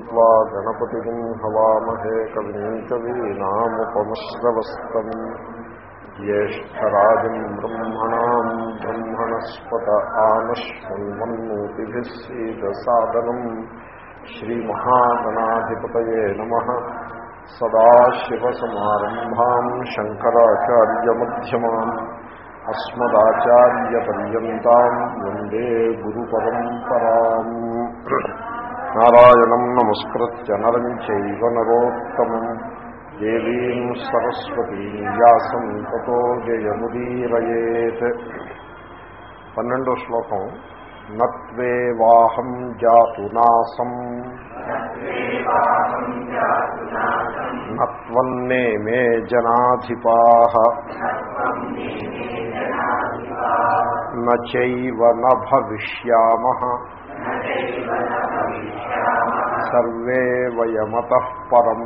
त्वा गणपतिम् हवामहे कविम् कवीनामुपमश्रवस्तम् ज्येष्ठराजम् ब्रह्मणाम् ब्रह्मणस्पत आनश्वन्वन्नोतिभिः सीदसादनम् श्रीमहागणाधिपतये नमः सदाशिवसमारम्भाम् शङ्कराचार्यमध्यमाम् अस्मदाचार्यपर्यन्ताम् वन्दे गुरुपरम्पराम् नारायणम् नमस्कृत्य नरम् चैव नरोत्तमम् देवीम् सरस्वतीम् व्यासम् ततो जयमुदीरयेत् పన్నెండో శ్లోకం నత్వేవాహం జాతునాసం నత్వన్నే మే జనాధిపా నైవ న భవిష్యామ సర్వే వయమత పరం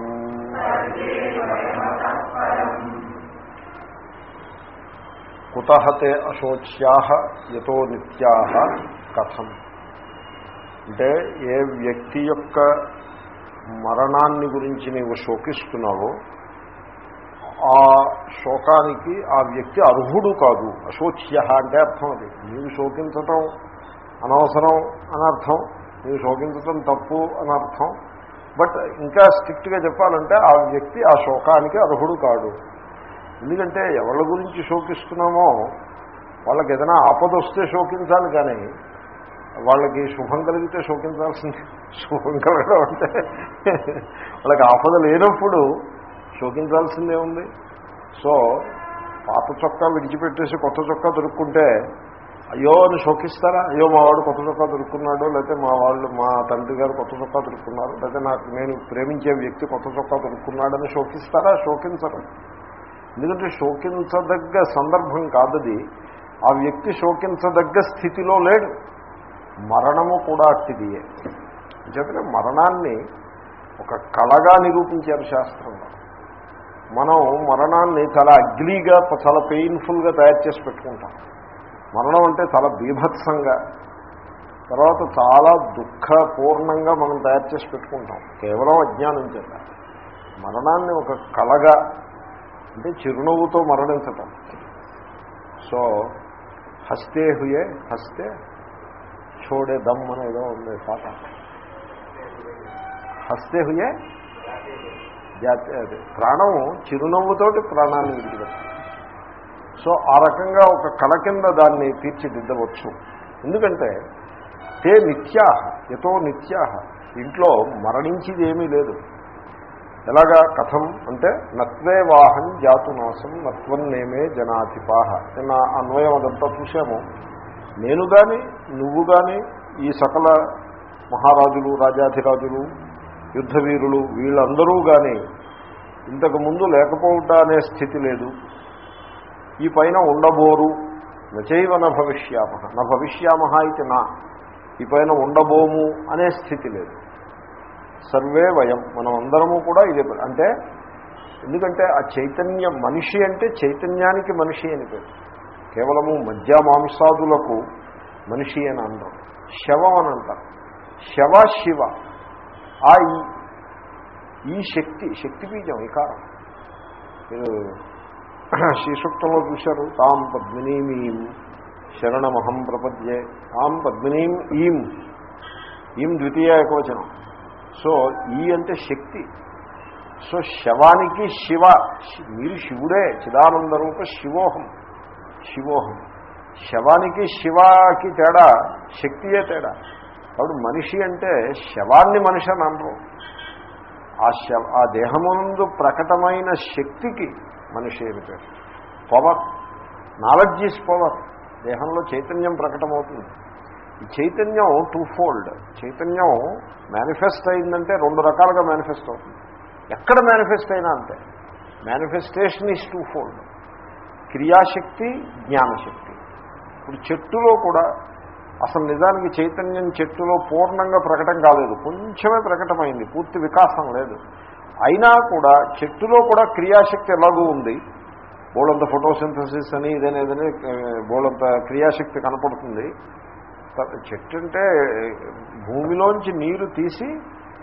కుతహతే అశోచ్యా యతో నిత్యా కథం అంటే ఏ వ్యక్తి యొక్క మరణాన్ని గురించి నీవు శోకిస్తున్నావో ఆ శోకానికి ఆ వ్యక్తి అర్హుడు కాదు అశోచ్య అంటే అర్థం అది నీవు శోకించటం అనవసరం అనర్థం నీవు శోకించటం తప్పు అనర్థం బట్ ఇంకా స్ట్రిక్ట్గా చెప్పాలంటే ఆ వ్యక్తి ఆ శోకానికి అర్హుడు కాడు ఎందుకంటే ఎవరి గురించి శోకిస్తున్నామో వాళ్ళకి ఏదైనా ఆపద వస్తే శోకించాలి కానీ వాళ్ళకి శుభం కలిగితే శోకించాల్సింది శుభం కలగడం అంటే వాళ్ళకి ఆపద లేనప్పుడు శోకించాల్సిందే ఉంది సో పాత చొక్కా విడిచిపెట్టేసి కొత్త చొక్కా దొరుక్కుంటే అయ్యో అని శోకిస్తారా అయ్యో మా వాడు కొత్త చొక్కా దొరుకున్నాడు లేకపోతే మా వాళ్ళు మా తండ్రి గారు కొత్త చొక్కా దొరుకున్నారు లేకపోతే నాకు నేను ప్రేమించే వ్యక్తి కొత్త చొక్కా దొరుకున్నాడని శోకిస్తారా శోకించరు ఎందుకంటే శోకించదగ్గ సందర్భం కాదది ఆ వ్యక్తి శోకించదగ్గ స్థితిలో లేడు మరణము కూడా అట్టిదియే చెప్పిన మరణాన్ని ఒక కళగా నిరూపించారు శాస్త్రంలో మనం మరణాన్ని చాలా అగ్లీగా చాలా పెయిన్ఫుల్గా తయారు చేసి పెట్టుకుంటాం మరణం అంటే చాలా బీభత్సంగా తర్వాత చాలా దుఃఖపూర్ణంగా మనం తయారు చేసి పెట్టుకుంటాం కేవలం అజ్ఞానం చేత మరణాన్ని ఒక కళగా అంటే చిరునవ్వుతో మరణించటం సో హస్తే హుయే హస్తే చోడే దమ్ అని ఏదో ఉంది పాట హస్తే హుయే జాతి అదే ప్రాణం చిరునవ్వుతోటి ప్రాణాన్ని విడిచిపెట్టాలి సో ఆ రకంగా ఒక కళ కింద దాన్ని తీర్చిదిద్దవచ్చు ఎందుకంటే తే నిత్యా ఎతో నిత్యా ఇంట్లో మరణించేది ఏమీ లేదు ఎలాగా కథం అంటే నత్వే వాహం జాతునాశం నత్వన్నేమే జనాధిపాహ నిన్న అన్వయం అదంతా చూసాము నేను కానీ నువ్వు కానీ ఈ సకల మహారాజులు రాజాధిరాజులు యుద్ధవీరులు వీళ్ళందరూ కానీ ఇంతకుముందు లేకపోవట అనే స్థితి లేదు ఈ పైన ఉండబోరు నచైవ న భవిష్యామ న భవిష్యామ ఇది నా ఈ పైన ఉండబోము అనే స్థితి లేదు సర్వే వయం మనం అందరము కూడా ఇదే అంటే ఎందుకంటే ఆ చైతన్యం మనిషి అంటే చైతన్యానికి మనిషి అని పేరు కేవలము మధ్య మాంసాదులకు మనిషి అని అంటాం శవం అని అంటారు శవ శివ ఆ ఈ శక్తి శక్తి బీజం వికారం మీరు శ్రీసూక్తంలో చూశారు తాం పద్మినీమీం శరణమహం ప్రపద్యే తాం పద్మినీం ఈం ఈం ద్వితీయ ఏకవచనం సో ఈ అంటే శక్తి సో శవానికి శివ మీరు శివుడే చిదానంద రూప శివోహం శివోహం శవానికి శివాకి తేడా శక్తియే తేడా కాబట్టి మనిషి అంటే శవాన్ని మనిషి అని అనరు ఆ శవ ఆ దేహమునందు ప్రకటమైన శక్తికి మనిషి అని పేరు పవర్ నాలెడ్జ్ ఈజ్ పవర్ దేహంలో చైతన్యం ప్రకటమవుతుంది ఈ చైతన్యం టూ ఫోల్డ్ చైతన్యం మేనిఫెస్ట్ అయిందంటే రెండు రకాలుగా మేనిఫెస్ట్ అవుతుంది ఎక్కడ మేనిఫెస్ట్ అయినా అంతే మేనిఫెస్టేషన్ ఈజ్ టూ ఫోల్డ్ క్రియాశక్తి జ్ఞానశక్తి ఇప్పుడు చెట్టులో కూడా అసలు నిజానికి చైతన్యం చెట్టులో పూర్ణంగా ప్రకటన కాలేదు కొంచెమే ప్రకటమైంది పూర్తి వికాసం లేదు అయినా కూడా చెట్టులో కూడా క్రియాశక్తి ఎలాగూ ఉంది బోళంత ఫోటోసింథసిస్ అని ఇదని ఇదని బోళంత క్రియాశక్తి కనపడుతుంది చెట్టు అంటే భూమిలోంచి నీరు తీసి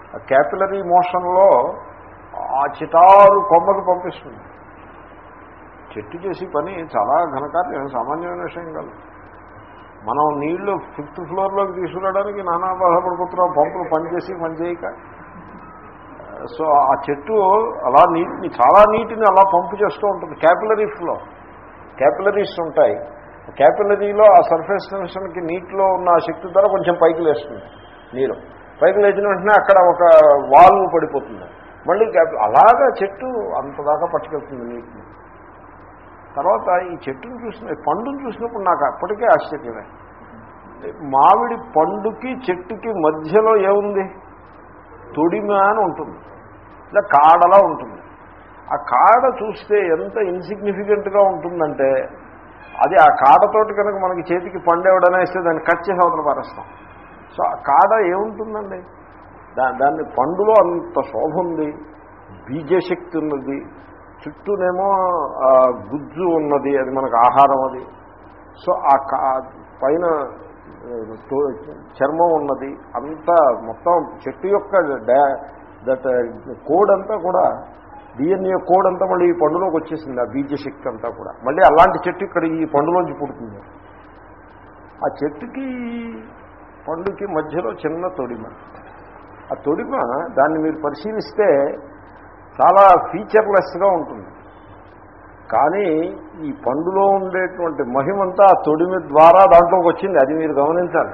క్యాపిలరీ మోషన్లో ఆ చిటారు కొమ్మకి పంపిస్తుంది చెట్టు చేసి పని చాలా ఘనకార్యం సామాన్యమైన విషయం కాదు మనం నీళ్లు ఫిఫ్త్ ఫ్లోర్లోకి తీసుకురావడానికి నానా బాధపడిపోతున్నాం పంపులు పనిచేసి పనిచేయక సో ఆ చెట్టు అలా నీటిని చాలా నీటిని అలా పంపు చేస్తూ ఉంటుంది క్యాపిలరీ ఫ్లో క్యాపిలరీస్ ఉంటాయి క్యాపిలరీలో ఆ సర్ఫేస్ టెన్షన్కి నీటిలో ఉన్న ఆ శక్తి ద్వారా కొంచెం పైకి లేస్తుంది నీరు పైకి లేచిన వెంటనే అక్కడ ఒక వాల్వ్ పడిపోతుంది మళ్ళీ క్యాపి అలాగా చెట్టు అంతదాకా పట్టుకెళ్తుంది నీటిని తర్వాత ఈ చెట్టును చూసిన పండును చూసినప్పుడు నాకు అప్పటికే ఆశ్చర్యమే మామిడి పండుకి చెట్టుకి మధ్యలో ఏముంది తొడిమ అని ఉంటుంది ఇలా కాడలా ఉంటుంది ఆ కాడ చూస్తే ఎంత ఇన్సిగ్నిఫికెంట్గా ఉంటుందంటే అది ఆ కాడతోటి కనుక మనకి చేతికి పండేవడనే ఇస్తే దాన్ని కట్ చేసి అవతల పారేస్తాం సో ఆ కాడ ఏముంటుందండి దా దాన్ని పండులో అంత శోభ ఉంది బీజశక్తి ఉన్నది చుట్టూనేమో ఆ, గుజ్జు ఉన్నది అది మనకు ఆహారం అది సో ఆ కా పైన ఆ, తో- చర్మం ఉన్నది అంతా మొత్తం చెట్టు యొక్క డా- దట్ కోడ్ అంతా కూడా డిఎన్ఏ కోడ్ అంతా మళ్ళీ ఈ పండులోకి వచ్చేసింది ఆ బీజశక్తి అంతా కూడా మళ్ళీ అలాంటి చెట్టు ఇక్కడ ఈ పండులోంచి పుడుతుంది ఆ చెట్టుకి పండుకి మధ్యలో చిన్న తొడిమ ఆ తొడిమ దాన్ని మీరు పరిశీలిస్తే చాలా ఫీచర్లెస్గా ఉంటుంది కానీ ఈ పండులో ఉండేటువంటి మహిమంతా ఆ తొడిమి ద్వారా దాంట్లోకి వచ్చింది అది మీరు గమనించాలి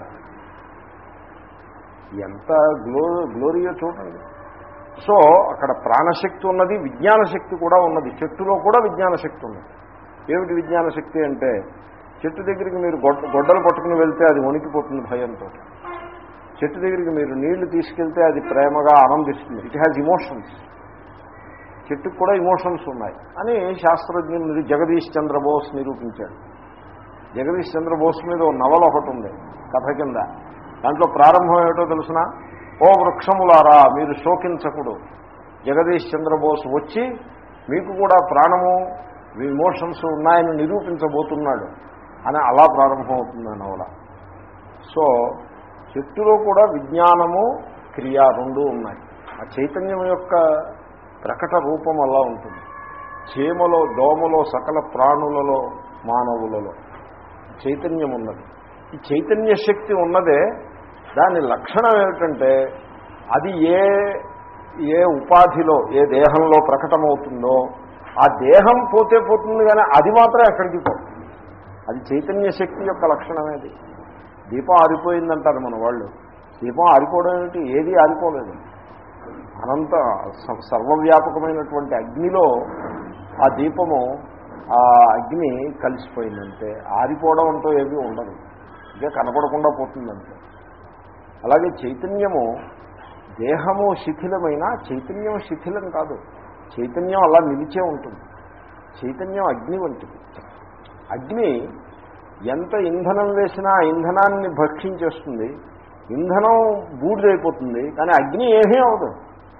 ఎంత గ్లో గ్లోరియో చూడండి సో అక్కడ ప్రాణశక్తి ఉన్నది విజ్ఞాన శక్తి కూడా ఉన్నది చెట్టులో కూడా విజ్ఞాన శక్తి ఉన్నది ఏమిటి విజ్ఞాన శక్తి అంటే చెట్టు దగ్గరికి మీరు గొడ్డ గొడ్డలు పట్టుకుని వెళ్తే అది వణికిపోతుంది భయంతో చెట్టు దగ్గరికి మీరు నీళ్లు తీసుకెళ్తే అది ప్రేమగా ఆనందిస్తుంది ఇట్ హ్యాజ్ ఇమోషన్స్ చెట్టుకు కూడా ఇమోషన్స్ ఉన్నాయి అని శాస్త్రజ్ఞులు జగదీష్ చంద్రబోస్ నిరూపించాడు జగదీష్ చంద్రబోస్ మీద ఓ నవల ఒకటి ఉంది కథ కింద దాంట్లో ప్రారంభం ఏమిటో తెలుసిన ఓ వృక్షములారా మీరు శోకించకుడు జగదీష్ చంద్రబోస్ వచ్చి మీకు కూడా ప్రాణము ఇమోషన్స్ ఉన్నాయని నిరూపించబోతున్నాడు అని అలా ప్రారంభమవుతుంది ఆ నవల సో చెట్టులో కూడా విజ్ఞానము క్రియ రెండు ఉన్నాయి ఆ చైతన్యం యొక్క ప్రకట రూపం అలా ఉంటుంది చీమలో దోమలో సకల ప్రాణులలో మానవులలో చైతన్యం ఉన్నది ఈ చైతన్య శక్తి ఉన్నదే దాని లక్షణం ఏమిటంటే అది ఏ ఏ ఉపాధిలో ఏ దేహంలో ప్రకటమవుతుందో ఆ దేహం పోతే పోతుంది కానీ అది మాత్రం ఎక్కడికి పోతుంది అది చైతన్య శక్తి యొక్క లక్షణమేది దీపం ఆరిపోయిందంటారు మన వాళ్ళు దీపం ఆరిపోవడం ఏమిటి ఏది ఆరిపోలేదు అనంత స- సర్వవ్యాపకమైనటువంటి అగ్నిలో ఆ దీపము ఆ అగ్ని కలిసిపోయిందంటే ఆరిపోవడం అంటూ ఏమీ ఉండదు ఇక కనపడకుండా పోతుందంటే అలాగే చైతన్యము దేహము శిథిలమైన చైతన్యం శిథిలం కాదు చైతన్యం అలా నిలిచే ఉంటుంది చైతన్యం అగ్ని వంటిది అగ్ని ఎంత ఇంధనం వేసినా ఆ ఇంధనాన్ని భక్షించేస్తుంది ఇంధనం బూడిదైపోతుంది కానీ అగ్ని ఏమీ అవదు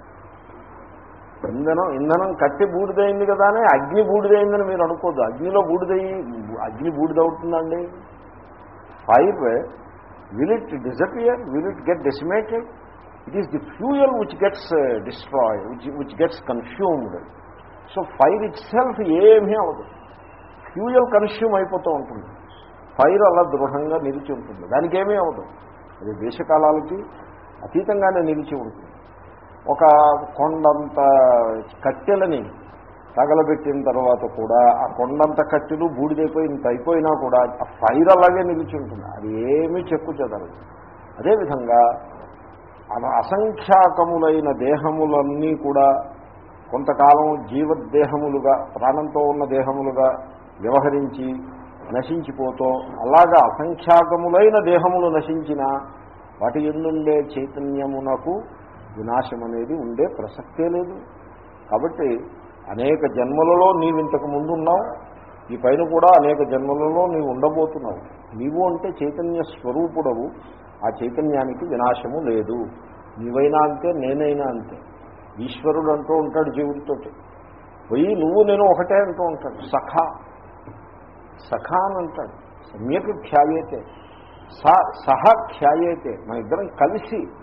ఇంధనం ఇంధనం కట్టి బూడిదైంది కదా అని అగ్ని బూడిదైందని మీరు అనుకోద్దు అగ్నిలో బూడిదయ్యి అగ్ని బూడిదవుతుందండి fire will it disappear will it get decimated it is the fuel which gets destroy which which gets consumed so fire itself ఏమీ అవ్వదు ఫ్యూయల్ కన్స్యూమ్ అయిపోతూ ఉంటుంది ఫైర్ అలా దృఢంగా నిలిచి ఉంటుంది దానికి ఏమీ అవ్వదు అది దేశకాలాలకి అతీతంగానే నిలిచి ఉంటుంది ఒక కొండంత కట్టెలని తగలబెట్టిన తర్వాత కూడా ఆ కొండంత కట్టెలు బూడిదైపోయి ఇంత అయిపోయినా కూడా ఆ ఫైర్ అలాగే నిలిచి ఉంటుంది అది ఏమీ చెక్కు చెదరదు అదేవిధంగా అన- అసంఖ్యాకములైన దేహములన్నీ కూడా కొంతకాలం జీవదేహములుగా ప్రాణంతో ఉన్న దేహములుగా వ్యవహరించి నశించిపోతూ అలాగా అసంఖ్యాకములైన దేహములు నశించిన వాటి ఎందుండే చైతన్యమునకు వినాశం అనేది ఉండే ప్రసక్తే లేదు కాబట్టి అనేక జన్మలలో నీవు ఇంతకు ముందు ఉన్నావు ఈ పైన కూడా అనేక జన్మలలో నీవు ఉండబోతున్నావు నీవు అంటే చైతన్య స్వరూపుడవు ఆ చైతన్యానికి వినాశము లేదు నీవైనా అంతే నేనైనా అంతే ఈశ్వరుడు అంటూ ఉంటాడు జీవుడితోటి పోయి నువ్వు నేను ఒకటే అంటూ ఉంటాడు సఖా సఖా అని అంటాడు సమ్యక్ ఖ్యాయేతే స సహ ఖ్యాయేతే మన ఇద్దరం కలిసి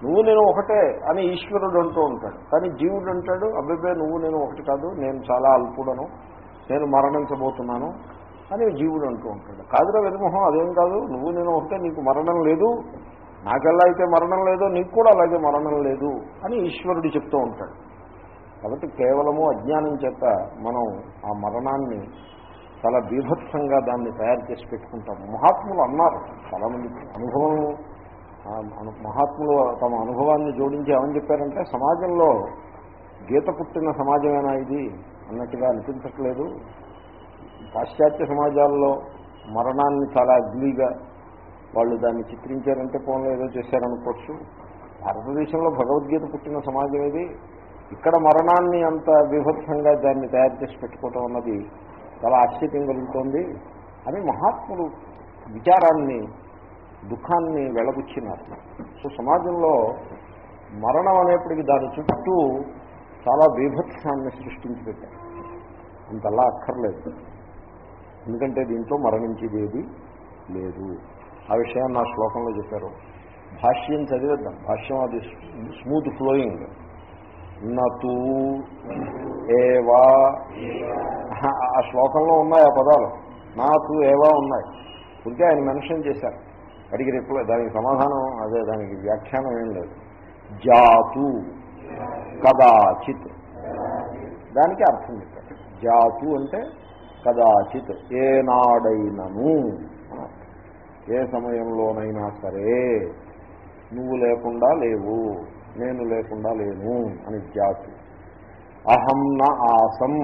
నువ్వు నేను ఒకటే అని ఈశ్వరుడు అంటూ ఉంటాడు కానీ జీవుడు అంటాడు అబ్బాయి నువ్వు నేను ఒకటి కాదు నేను చాలా అల్పుడను నేను మరణించబోతున్నాను అని జీవుడు అంటూ ఉంటాడు కాదురా వెనుమొహం అదేం కాదు నువ్వు నేను ఒకటే నీకు మరణం లేదు నాకెలా అయితే మరణం లేదో నీకు కూడా అలాగే మరణం లేదు అని ఈశ్వరుడు చెప్తూ ఉంటాడు కాబట్టి కేవలము అజ్ఞానం చేత మనం ఆ మరణాన్ని చాలా బీభత్సంగా దాన్ని తయారు చేసి పెట్టుకుంటాము మహాత్ములు అన్నారు చాలామంది అనుభవం ఆ అను- మహాత్ములు తమ అనుభవాన్ని జోడించి ఏమని చెప్పారంటే సమాజంలో గీత పుట్టిన సమాజమేనా ఇది అన్నట్టుగా అనిపించట్లేదు పాశ్చాత్య సమాజాల్లో మరణాన్ని చాలా అగ్లీగా వాళ్ళు దాన్ని చిత్రించారంటే పోన్లో ఏదో చేశారనుకోవచ్చు భారతదేశంలో భగవద్గీత పుట్టిన సమాజం ఇది ఇక్కడ మరణాన్ని అంత విభత్సంగా దాన్ని తయారు చేసి పెట్టుకోవటం అన్నది చాలా ఆశ్చర్యం కలుగుతోంది అని మహాత్ములు విచారాన్ని దుఃఖాన్ని వెలబుచ్చినారు సో సమాజంలో మరణం అనేప్పటికీ దాని చుట్టూ చాలా బీభత్సాన్ని సృష్టించి పెట్టారు అంతలా అక్కర్లేదు ఎందుకంటే దీంట్లో మరణించేది ఏది లేదు ఆ విషయాన్ని నా శ్లోకంలో చెప్పారు భాష్యం చదివేద్దాం భాష్యం అది స్మూత్ ఫ్లోయింగ్ నతూ ఏవా ఆ శ్లోకంలో ఉన్నాయి ఆ పదాలు నాతు ఏవా ఉన్నాయి ఉంటే ఆయన మెన్షన్ చేశారు అడిగి రిప్లై దానికి సమాధానం అదే దానికి వ్యాఖ్యానం ఏం లేదు జాతు కదాచిత్ దానికి అర్థం చెప్పారు జాతు అంటే కదాచిత్ ఏనాడైనను అని అర్థం. ఏ సమయంలోనైనా సరే నువ్వు లేకుండా లేవు నేను లేకుండా లేను అని జాతు అహం న ఆసం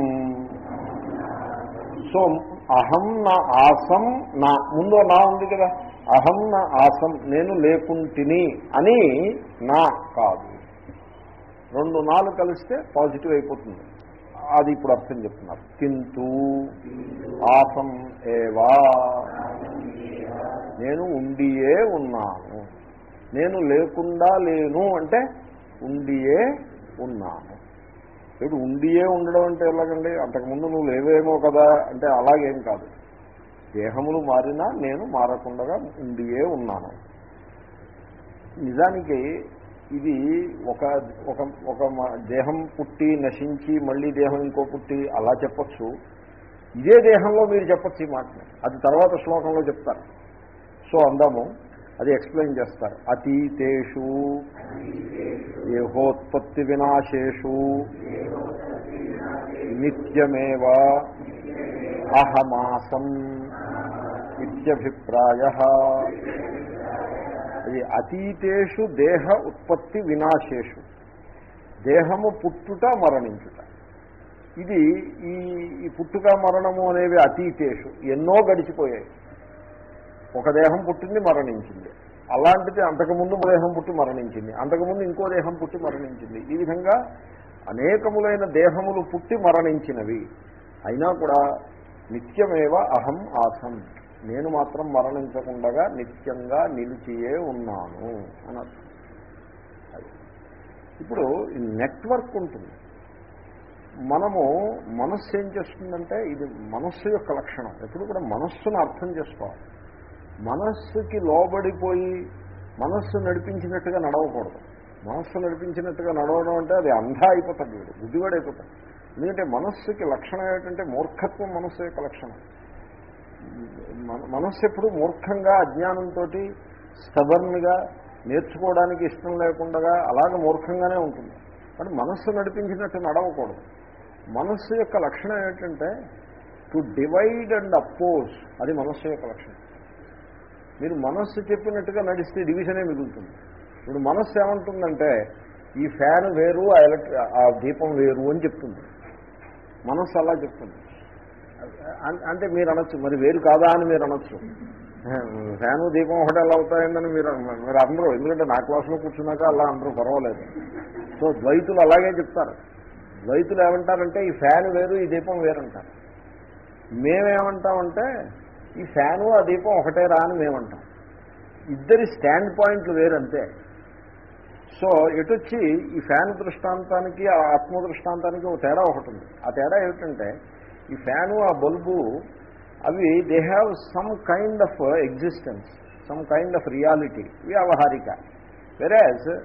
సో అహం నా ఆసం నా ముందు నా ఉంది కదా అహం నా ఆసం నేను లేకుంటిని అని నా కాదు రెండు నాలుగు కలిస్తే పాజిటివ్ అయిపోతుంది అది ఇప్పుడు అర్థం చెప్తున్నారు కింటూ ఆసం ఏవా నేను ఉండియే ఉన్నాను నేను లేకుండా లేను అంటే ఉండియే ఉన్నాను ఇప్పుడు ఉండియే ఉండడం అంటే ఎలాగండి అంతకుముందు నువ్వు లేవేమో కదా అంటే అలాగేం కాదు దేహములు మారినా నేను మారకుండా ఉండియే ఉన్నాను నిజానికి ఇది ఒక ఒక ఒక మ- దేహం పుట్టి నశించి మళ్ళీ దేహం ఇంకో పుట్టి అలా చెప్పచ్చు ఇదే దేహంలో మీరు చెప్పచ్చు ఈ మాటని అది తర్వాత శ్లోకంలో చెప్తారు సో అందాము అది ఎక్స్ప్లెయిన్ చేస్తారు అతీతేషు దేహోత్పత్తి వినాశేషు నిత్యమేవ అహమాసం ఇత్యభిప్రాయ అది అతీతేషు దేహ ఉత్పత్తి వినాశేషు దేహము పుట్టుట మరణించుట ఇది ఈ ఈ పుట్టుక మరణము అనేవి అతీతేషు ఎన్నో గడిచిపోయాయి ఒక దేహం పుట్టింది మరణించింది అలాంటిది అంతకుముందు దేహం పుట్టి మరణించింది అంతకుముందు ఇంకో దేహం పుట్టి మరణించింది ఈ విధంగా అనేకములైన దేహములు పుట్టి మరణించినవి అయినా కూడా నిత్యమేవ అహం ఆసం నేను మాత్రం మరణించకుండా నిత్యంగా నిలిచియే ఉన్నాను అని అర్థం. అది. ఇప్పుడు ఈ నెట్వర్క్ ఉంటుంది మనము మనస్సు ఏం చేస్తుందంటే ఇది మనస్సు యొక్క లక్షణం ఎప్పుడు కూడా మనస్సును అర్థం చేసుకోవాలి మనస్సుకి లోబడిపోయి మనస్సు నడిపించినట్టుగా నడవకూడదు మనస్సు నడిపించినట్టుగా నడవడం అంటే అది అంధ అయిపోతుంది వీడు బుద్ధివాడు అయిపోతాడు ఎందుకంటే మనస్సుకి లక్షణం ఏమిటంటే మూర్ఖత్వం మనస్సు యొక్క లక్షణం మన- మనస్సు ఎప్పుడు మూర్ఖంగా అజ్ఞానంతో స్టబర్న్గా నేర్చుకోవడానికి ఇష్టం లేకుండా అలాగ మూర్ఖంగానే ఉంటుంది కానీ మనస్సు నడిపించినట్టు నడవకూడదు మనస్సు యొక్క లక్షణం ఏంటంటే టు డివైడ్ అండ్ అపోజ్ అది మనస్సు యొక్క లక్షణం మీరు మనస్సు చెప్పినట్టుగా నడిస్తే డివిజనే మిగులుతుంది ఇప్పుడు మనస్సు ఏమంటుందంటే ఈ ఫ్యాన్ వేరు ఆ ఎలక్ట్రి ఆ దీపం వేరు అని చెప్తుంది మనస్సు అలా చెప్తుంది అం- అంటే మీరు అనొచ్చు మరి వేరు కాదా అని మీరు అనొచ్చు ఫ్యాను దీపం ఒకటి ఎలా అవుతాయందని మీరు అన- మీరు అందరూ ఎందుకంటే నా క్లాసులో కూర్చున్నాక అలా అందరూ పర్వాలేదు సో ద్వైతులు అలాగే చెప్తారు ద్వైతులు ఏమంటారంటే ఈ ఫ్యాన్ వేరు ఈ దీపం వేరు అంటారు మేమేమంటామంటే ఈ ఫ్యాను ఆ దీపం ఒకటే రా అని మేమంటాం ఇద్దరి స్టాండ్ పాయింట్లు వేరంతే సో ఎటొచ్చి ఈ ఫ్యాన్ దృష్టాంతానికి ఆ ఆత్మ దృష్టాంతానికి ఒక తేడా ఒకటి ఉంది ఆ తేడా ఏమిటంటే ఈ ఫ్యాను ఆ బల్బు అవి they have some kind of existence some kind of reality వ్యావహారిక వెరాజ్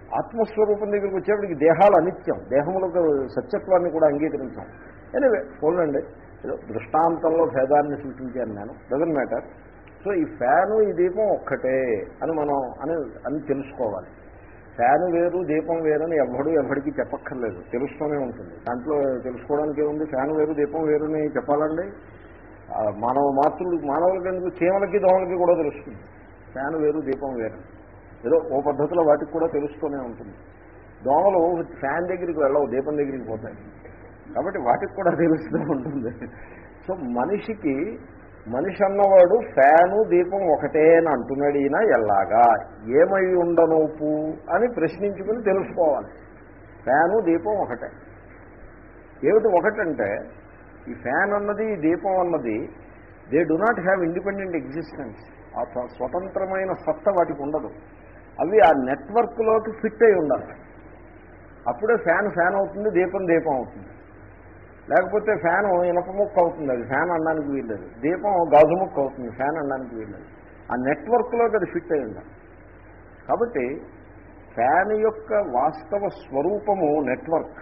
ఆత్మస్వరూపం దగ్గరికి వచ్చేప్పటికి దేహాలు అనిత్యం దేహములకు సత్యత్వాన్ని కూడా అంగీకరించాం ఎనివే పోలండి ఏదో దృష్టాంతంలో భేదాన్ని సూచించాను నేను డజన్ మ్యాటర్ సో ఈ ఫ్యాను ఈ దీపం ఒక్కటే అని మనం అని అని తెలుసుకోవాలి ఫ్యాను వేరు దీపం వేరు అని ఎవడు ఎవడికి చెప్పక్కర్లేదు తెలుస్తూనే ఉంటుంది దాంట్లో తెలుసుకోవడానికి ఏముంది ఫ్యాన్ వేరు దీపం వేరు అని చెప్పాలండి ఆ, మానవ మాతృలు మానవులకి ఎందుకు చీమలకి దోమలకి కూడా తెలుస్తుంది ఫ్యాన్ వేరు దీపం వేరు ఏదో ఓ పద్ధతిలో వాటికి కూడా తెలుస్తూనే ఉంటుంది దోమలు ఫ్యాన్ దగ్గరికి వెళ్ళవు దీపం దగ్గరికి పోతాయి కాబట్టి వాటికి కూడా తెలుస్తూ ఉంటుంది సో మనిషికి మనిషి అన్నవాడు ఫ్యాను దీపం ఒకటే అని అంటున్నాడు ఈయన ఎలాగా ఏమై ఉండనోపు అని ప్రశ్నించుకుని తెలుసుకోవాలి ఫ్యాను దీపం ఒకటే ఏమిటి ఒకటంటే ఈ ఫ్యాన్ అన్నది ఈ దీపం అన్నది they do not have independent existence ఆ స్వ- స్వతంత్రమైన సత్త వాటికి ఉండదు అవి ఆ నెట్వర్క్లోకి ఫిట్ అయి ఉండాలి అప్పుడే ఫ్యాన్ ఫ్యాన్ అవుతుంది దీపం దీపం అవుతుంది లేకపోతే ఫ్యాన్ ఇనప ముక్క అవుతుంది అది ఫ్యాన్ అనడానికి వీల్లేదు దీపం గాజు ముక్క అవుతుంది ఫ్యాన్ అనడానికి వీల్లేదు ఆ నెట్వర్క్లోకి అది ఫిట్ అయి ఉండాలి కాబట్టి ఫ్యాన్ యొక్క వాస్తవ స్వరూపము నెట్వర్క్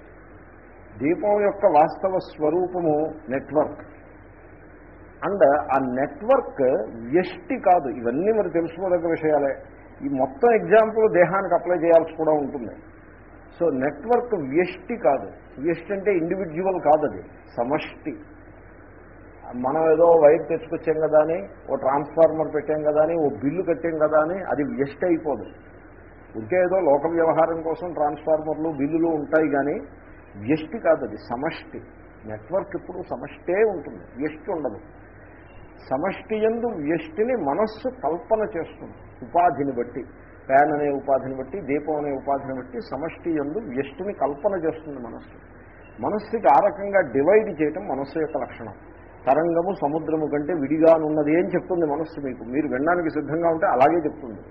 దీపం యొక్క వాస్తవ స్వరూపము నెట్వర్క్ అండ్ ఆ నెట్వర్క్ వ్యష్టి కాదు ఇవన్నీ మరి తెలుసుకోదగ్గ విషయాలే ఈ మొత్తం ఎగ్జాంపుల్ దేహానికి అప్లై చేయాల్సి కూడా ఉంటుంది సో నెట్వర్క్ వ్యష్టి కాదు వ్యష్టి అంటే ఇండివిజువల్ కాదు అది సమష్టి మనం ఏదో వైర్ తెచ్చుకొచ్చాం కదా అని ఓ ట్రాన్స్ఫార్మర్ పెట్టాం కదా అని ఓ బిల్లు కట్టాం కదా అని అది వ్యష్టి అయిపోదు ఇంకే ఏదో లోక వ్యవహారం కోసం ట్రాన్స్ఫార్మర్లు బిల్లులు ఉంటాయి కానీ వ్యష్టి కాదు అది సమష్టి నెట్వర్క్ ఇప్పుడు సమష్టే ఉంటుంది వ్యష్టి ఉండదు సమష్టి ఎందు వ్యష్టిని మనస్సు కల్పన చేస్తుంది ఉపాధిని బట్టి ఫ్యాన్ అనే ఉపాధిని బట్టి దీపం అనే ఉపాధిని బట్టి సమష్టి ఎందు వ్యష్టిని కల్పన చేస్తుంది మనస్సు మనస్సుకి ఆ రకంగా డివైడ్ చేయటం మనస్సు యొక్క లక్షణం తరంగము సముద్రము కంటే విడిగానున్నది ఏం చెప్తుంది మనస్సు మీకు మీరు వినడానికి సిద్ధంగా ఉంటే అలాగే చెప్తుంది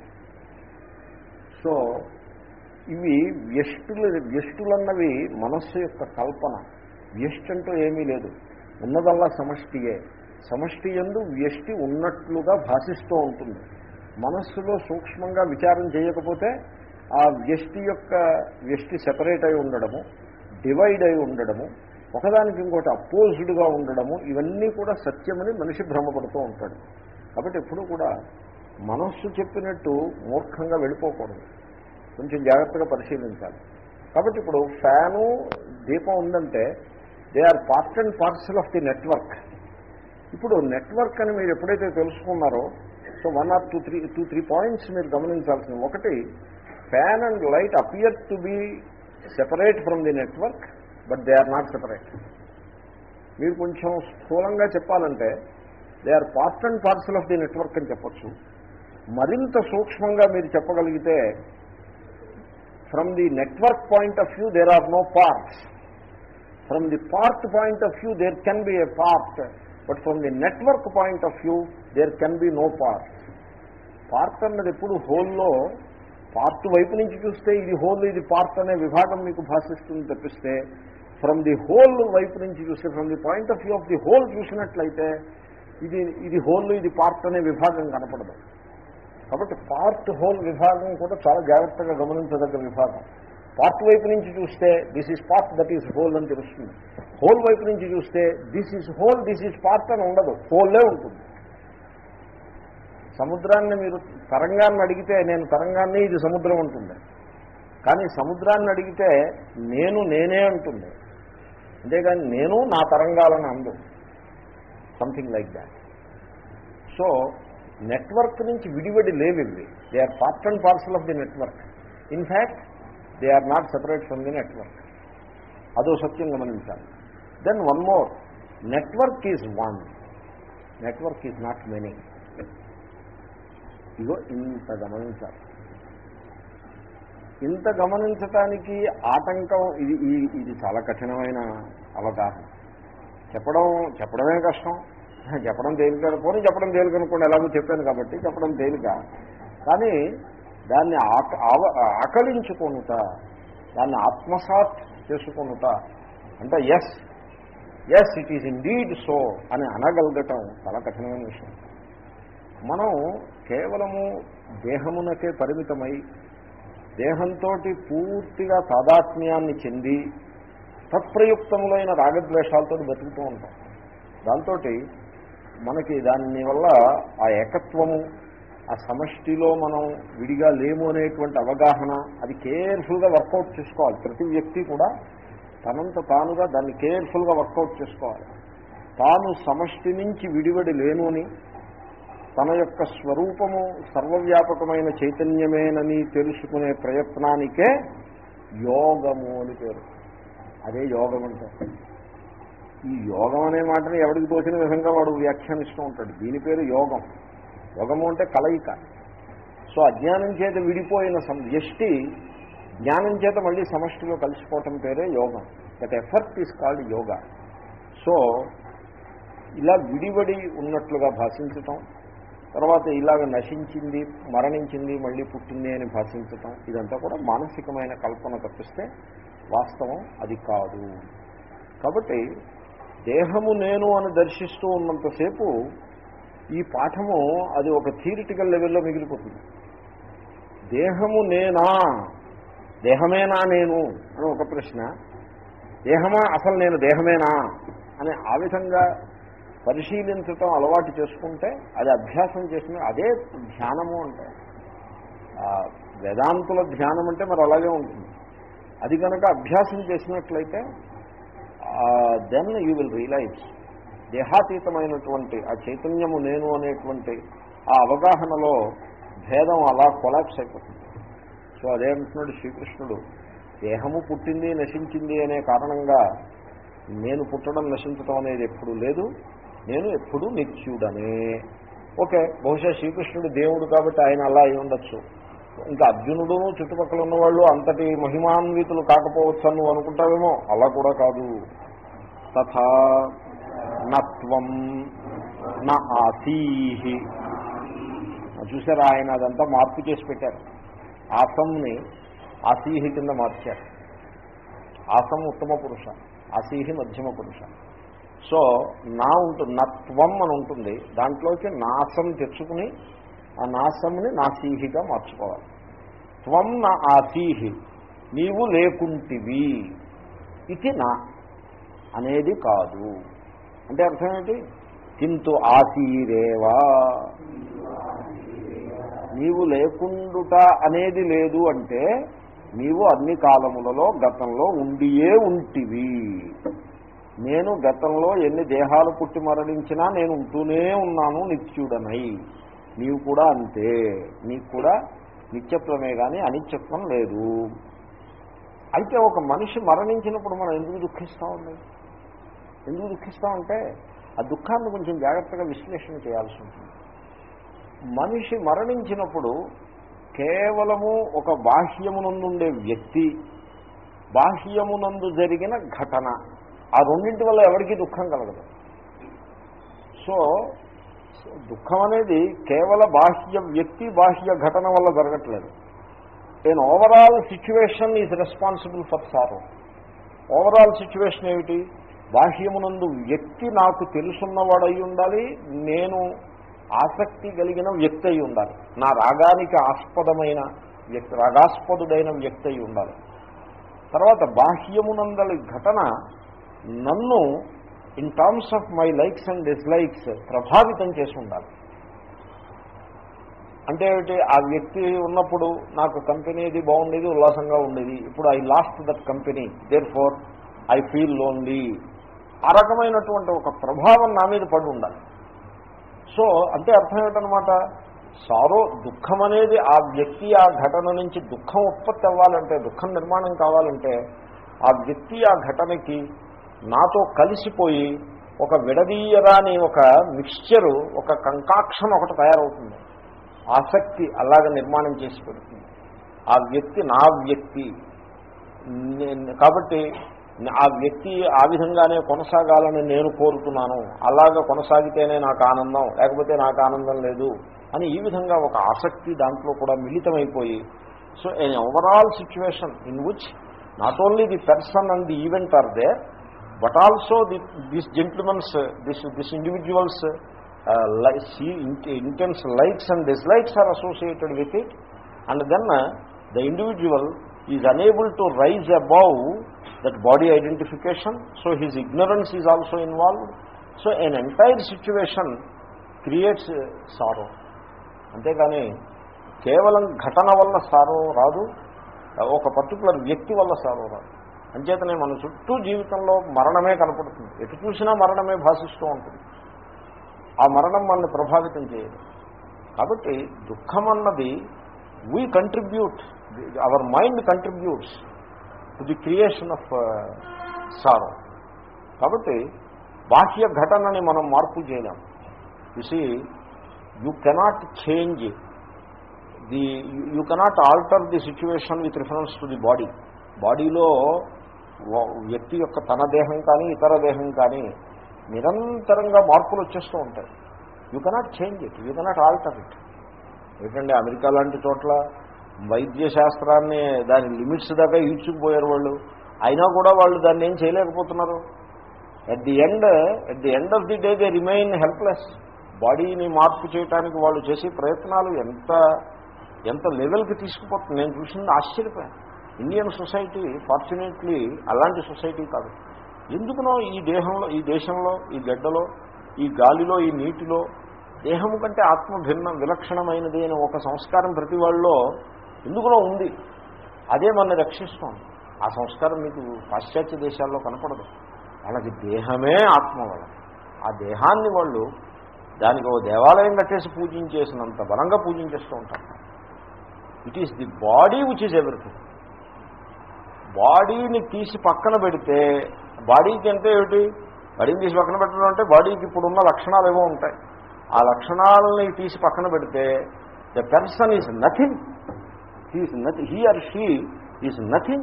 సో ఇవి వ్యష్టులు వ్యష్టులన్నవి మనస్సు యొక్క కల్పన వ్యష్టి అంటూ ఏమీ లేదు ఉన్నదల్లా సమష్టియే సమష్టి ఎందు వ్యష్టి ఉన్నట్లుగా భాషిస్తూ ఉంటుంది మనస్సులో సూక్ష్మంగా విచారం చేయకపోతే ఆ వ్యష్టి యొక్క వ్యష్టి సెపరేట్ అయి ఉండడము డివైడ్ అయి ఉండడము ఒకదానికి ఇంకోటి అపోజ్డ్గా ఉండడము ఇవన్నీ కూడా సత్యమని మనిషి భ్రమపడుతూ ఉంటాడు కాబట్టి ఎప్పుడూ కూడా మనస్సు చెప్పినట్టు మూర్ఖంగా వెళ్ళిపోకూడదు కొంచెం జాగ్రత్తగా పరిశీలించాలి కాబట్టి ఇప్పుడు ఫ్యాను దీపం ఉందంటే they are part and parcel of the network ఇప్పుడు నెట్వర్క్ అని మీరు ఎప్పుడైతే తెలుసుకున్నారో so one or two three two three points మీరు గమనించాల్సింది ఒకటి fan and light appear to be separate from the network but they are not separate మీరు కొంచెం స్థూలంగా చెప్పాలంటే they are part and parcel of the network అని చెప్పచ్చు మరింత సూక్ష్మంగా మీరు చెప్పగలిగితే from the network point of view there are no parts from the part point of view there can be a part but from the network point of view there can be no part part అన్నది ఎప్పుడు హోల్లో part వైపు నుంచి చూస్తే ఇది whole ఇది part అనే విభాగం మీకు భాషిస్తుంది తప్పిస్తే ఫ్రమ్ ది హోల్ వైపు నుంచి చూస్తే from the point of view of the whole చూసినట్లయితే ఇది ఇది హోల్ ఇది పార్ట్ అనే విభాగం కనపడదు కాబట్టి పార్ట్ హోల్ విభాగం కూడా చాలా జాగ్రత్తగా గమనించదగ్గ విభాగం పార్ట్ వైపు నుంచి చూస్తే this is part that is whole అని తెలుస్తుంది హోల్ వైపు నుంచి చూస్తే this is whole this is part అని ఉండదు హోల్లే ఉంటుంది సముద్రాన్ని మీరు తరంగాన్ని అడిగితే నేను తరంగాన్ని ఇది సముద్రం ఉంటుంది కానీ సముద్రాన్ని అడిగితే నేను నేనే అంటుంది అంతేగాని నేను నా తరంగాలను అందు something like that so network నుంచి విడివడి లేవు ఇవి they are part and parcel of the network in fact they are not separate from the network అదో సత్యం గమనించాలి then one more network is one network is not many ego ఇంత గమనించాలి ఇంత గమనించటానికి ఆటంకం ఇది ఈ- ఇది చాలా కఠినమైన అవగాహన చెప్పడం చెప్పడమే కష్టం చెప్పడం తేలిక పోనీ చెప్పడం తేలిక అనుకోండి ఎలాగో చెప్పాను కాబట్టి చెప్పడం తేలిక కానీ దాన్ని ఆక ఆవ- ఆకలించుకొనుట దాన్ని ఆత్మసాత్ చేసుకొనుట అంటే yes yes it is indeed so అని అనగలగటం చాలా కఠినమైన విషయం మనం కేవలము దేహమునకే పరిమితమై దేహంతో పూర్తిగా తాదాత్మ్యాన్ని చెంది తత్ప్రయుక్తములైన రాగద్వేషాలతో బతుకుతూ ఉంటాం దాంతో మనకి దాని వల్ల ఆ ఏకత్వము ఆ సమష్టిలో మనం విడిగా లేము అనేటువంటి అవగాహన అది కేర్ఫుల్గా వర్కౌట్ చేసుకోవాలి ప్రతి వ్యక్తి కూడా తనంత తానుగా దాన్ని కేర్ఫుల్గా వర్కౌట్ చేసుకోవాలి తాను సమష్టి నుంచి విడివడి లేను అని తన యొక్క స్వరూపము సర్వవ్యాపకమైన చైతన్యమేనని తెలుసుకునే ప్రయత్నానికే యోగము అని పేరు అదే యోగం అంటే ఈ యోగం అనే మాటని ఎవరికి తోచిన విధంగా వాడు వ్యాఖ్యానిస్తూ ఉంటాడు దీని పేరు యోగం యోగము అంటే కలయిక సో అజ్ఞానం చేత విడిపోయిన సం వ్యష్టి జ్ఞానం చేత మళ్ళీ సమష్టిలో కలిసిపోవటం పేరే యోగం that effort is called yoga so ఇలా విడివడి ఉన్నట్లుగా భాషించటం తర్వాత ఇలాగ నశించింది మరణించింది మళ్ళీ పుట్టింది అని భాషించటం ఇదంతా కూడా మానసికమైన కల్పన తప్పిస్తే వాస్తవం అది కాదు కాబట్టి దేహము నేను అని దర్శిస్తూ ఉన్నంతసేపు ఈ పాఠము అది ఒక థియరిటికల్ లెవెల్లో మిగిలిపోతుంది దేహము నేనా దేహమేనా నేను అని ఒక ప్రశ్న దేహమా అసలు నేను దేహమేనా అని ఆ విధంగా పరిశీలించటం అలవాటు చేసుకుంటే అది అభ్యాసం చేసిన అదే ధ్యానము అంటే వేదాంతుల ధ్యానం అంటే మరి అలాగే ఉంటుంది అది కనుక అభ్యాసం చేసినట్లయితే దెన్ యూ విల్ రియలైజ్ దేహాతీతమైనటువంటి ఆ చైతన్యము నేను అనేటువంటి ఆ అవగాహనలో భేదం అలా కొలాప్స్ అయిపోతుంది సో అదేమంటున్నాడు శ్రీకృష్ణుడు దేహము పుట్టింది నశించింది అనే కారణంగా నేను పుట్టడం నశించడం అనేది ఎప్పుడు లేదు నేను ఎప్పుడు నిత్యుడనే ఓకే బహుశా శ్రీకృష్ణుడు దేవుడు కాబట్టి ఆయన అలా అయి ఉండొచ్చు ఇంకా అర్జునుడు చుట్టుపక్కల ఉన్నవాళ్ళు అంతటి మహిమాన్వితులు కాకపోవచ్చు అని నువ్వు అనుకుంటావేమో అలా కూడా కాదు తథా నత్వం నా ఆసీహి చూసారా ఆయన అదంతా మార్పు చేసి పెట్టారు ఆసంని ఆసీహి కింద మార్చారు ఆసం ఉత్తమ పురుష ఆసీహి మధ్యమ పురుష సో నా ఉంటుంది నత్వం అని ఉంటుంది దాంట్లోకి నాసం తెచ్చుకుని ఆ నాసంని నాసీహిగా మార్చుకోవాలి త్వం నా ఆసీహి నీవు లేకుంటివి ఇది నా అనేది కాదు అంటే అర్థం ఏంటి కింటు ఆసీరేవా నీవు లేకుండుట అనేది లేదు అంటే నీవు అన్ని కాలములలో గతంలో ఉండియే ఉంటివి నేను గతంలో ఎన్ని దేహాలు పుట్టి మరణించినా నేను ఉంటూనే ఉన్నాను నిత్యుడనై నీవు కూడా అంతే నీకు కూడా నిత్యత్వమే కానీ అనిత్యత్వం లేదు అయితే ఒక మనిషి మరణించినప్పుడు మనం ఎందుకు దుఃఖిస్తామండి ఎందుకు దుఃఖిస్తామంటే ఆ దుఃఖాన్ని కొంచెం జాగ్రత్తగా విశ్లేషణ చేయాల్సి ఉంటుంది మనిషి మరణించినప్పుడు కేవలము ఒక బాహ్యమునందుండే వ్యక్తి బాహ్యమునందు జరిగిన ఘటన ఆ రెండింటి వల్ల ఎవరికీ దుఃఖం కలగదు సో దుఃఖం అనేది కేవల బాహ్య వ్యక్తి బాహ్య ఘటన వల్ల జరగట్లేదు నేను overall situation is responsible for sorrow overall situation ఏమిటి బాహ్యమునందు వ్యక్తి నాకు తెలుసున్నవాడై ఉండాలి నేను ఆసక్తి కలిగిన వ్యక్తి అయి ఉండాలి నా రాగానికి ఆస్పదమైన వ్యక్తి రాగాస్పదుడైన వ్యక్తి అయి ఉండాలి తర్వాత బాహ్యమునందలి ఘటన నన్ను in terms of my likes and dislikes ప్రభావితం చేసి ఉండాలి అంటే ఏమిటి ఆ వ్యక్తి ఉన్నప్పుడు నాకు కంపెనీది బాగుండేది ఉల్లాసంగా ఉండేది ఇప్పుడు I lost that company therefore I feel lonely ఆ రకమైనటువంటి ఒక ప్రభావం నా మీద పడి ఉండాలి సో అంటే అర్థం ఏంటనమాట సారో దుఃఖం అనేది ఆ వ్యక్తి ఆ ఘటన నుంచి దుఃఖం ఉత్పత్తి అవ్వాలంటే దుఃఖం నిర్మాణం కావాలంటే ఆ వ్యక్తి ఆ ఘటనకి నాతో కలిసిపోయి ఒక విడదీయరాని ఒక మిక్స్చరు ఒక కంకాక్షన్ ఒకటి తయారవుతుంది ఆసక్తి అలాగ నిర్మాణం చేసి పెడుతుంది ఆ వ్యక్తి నా వ్యక్తి నేను- కాబట్టి ఆ వ్యక్తి ఆ విధంగానే కొనసాగాలని నేను కోరుతున్నాను అలాగ కొనసాగితేనే నాకు ఆనందం లేకపోతే నాకు ఆనందం లేదు అని ఈ విధంగా ఒక ఆసక్తి దాంట్లో కూడా మిళితమైపోయి so an overall situation in which not only the person and the event are there but also the this gentlemen's this this individuals intense likes and dislikes are associated with it and then the individual is unable to rise above that body identification so his ignorance is also involved so an entire situation creates sorrow అంతేగాని కేవలం ఘటన వల్ల సారో రాదు ఒక particular వ్యక్తి వల్ల సారో రాదు అంచేతనే మన చుట్టూ జీవితంలో మరణమే కనపడుతుంది ఎటు చూసినా మరణమే భాషిస్తూ ఉంటుంది ఆ మరణం మనల్ని ప్రభావితం చేయదు కాబట్టి దుఃఖం అన్నది we contribute our mind contributes to the creation of sorrow కాబట్టి బాహ్య ఘటనని మనం మార్పు చేయలేం చూసి you cannot change the you cannot alter the situation with reference to the body బాడీలో వ్యక్తి యొక్క తన దేహం కానీ ఇతర దేహం కానీ నిరంతరంగా మార్పులు వచ్చేస్తూ ఉంటాయి you cannot change it you cannot alter it ఏంటంటే అమెరికా లాంటి చోట్ల వైద్య శాస్త్రాన్ని దాని లిమిట్స్ దాకా ఈడ్చుకుపోయారు వాళ్ళు అయినా కూడా వాళ్ళు దాన్ని ఏం చేయలేకపోతున్నారు at the end at the end of the day they remain helpless బాడీని మార్పు చేయడానికి వాళ్ళు చేసే ప్రయత్నాలు ఎంత ఎంత లెవెల్కి తీసుకుపోతుంది నేను చూసింది ఆశ్చర్యపోయాను ఇండియన్ సొసైటీ ఫార్చునేట్లీ అలాంటి సొసైటీ కాదు ఎందుకునో ఈ దేహంలో ఈ దేశంలో ఈ గడ్డలో ఈ గాలిలో ఈ నీటిలో దేహము కంటే ఆత్మ భిన్న విలక్షణమైనది అని ఒక సంస్కారం ప్రతి వాళ్ళలో ఎందుకునో ఉంది అదే మన రక్షిస్తోంది ఆ సంస్కారం మీకు పాశ్చాత్య దేశాల్లో కనపడదు వాళ్ళకి దేహమే ఆత్మ వాళ్ళకి ఆ దేహాన్ని వాళ్ళు దానికి ఒక దేవాలయం కట్టేసి పూజించేసినంత బలంగా పూజించేస్తూ ఉంటారు it is the body which is everything బాడీని తీసి పక్కన పెడితే బాడీకి అంటే ఏమిటి బాడీని తీసి పక్కన పెట్టడం అంటే బాడీకి ఇప్పుడున్న లక్షణాలు ఏవో ఉంటాయి ఆ లక్షణాలని తీసి పక్కన పెడితే the person is nothing he is nothing he or she is nothing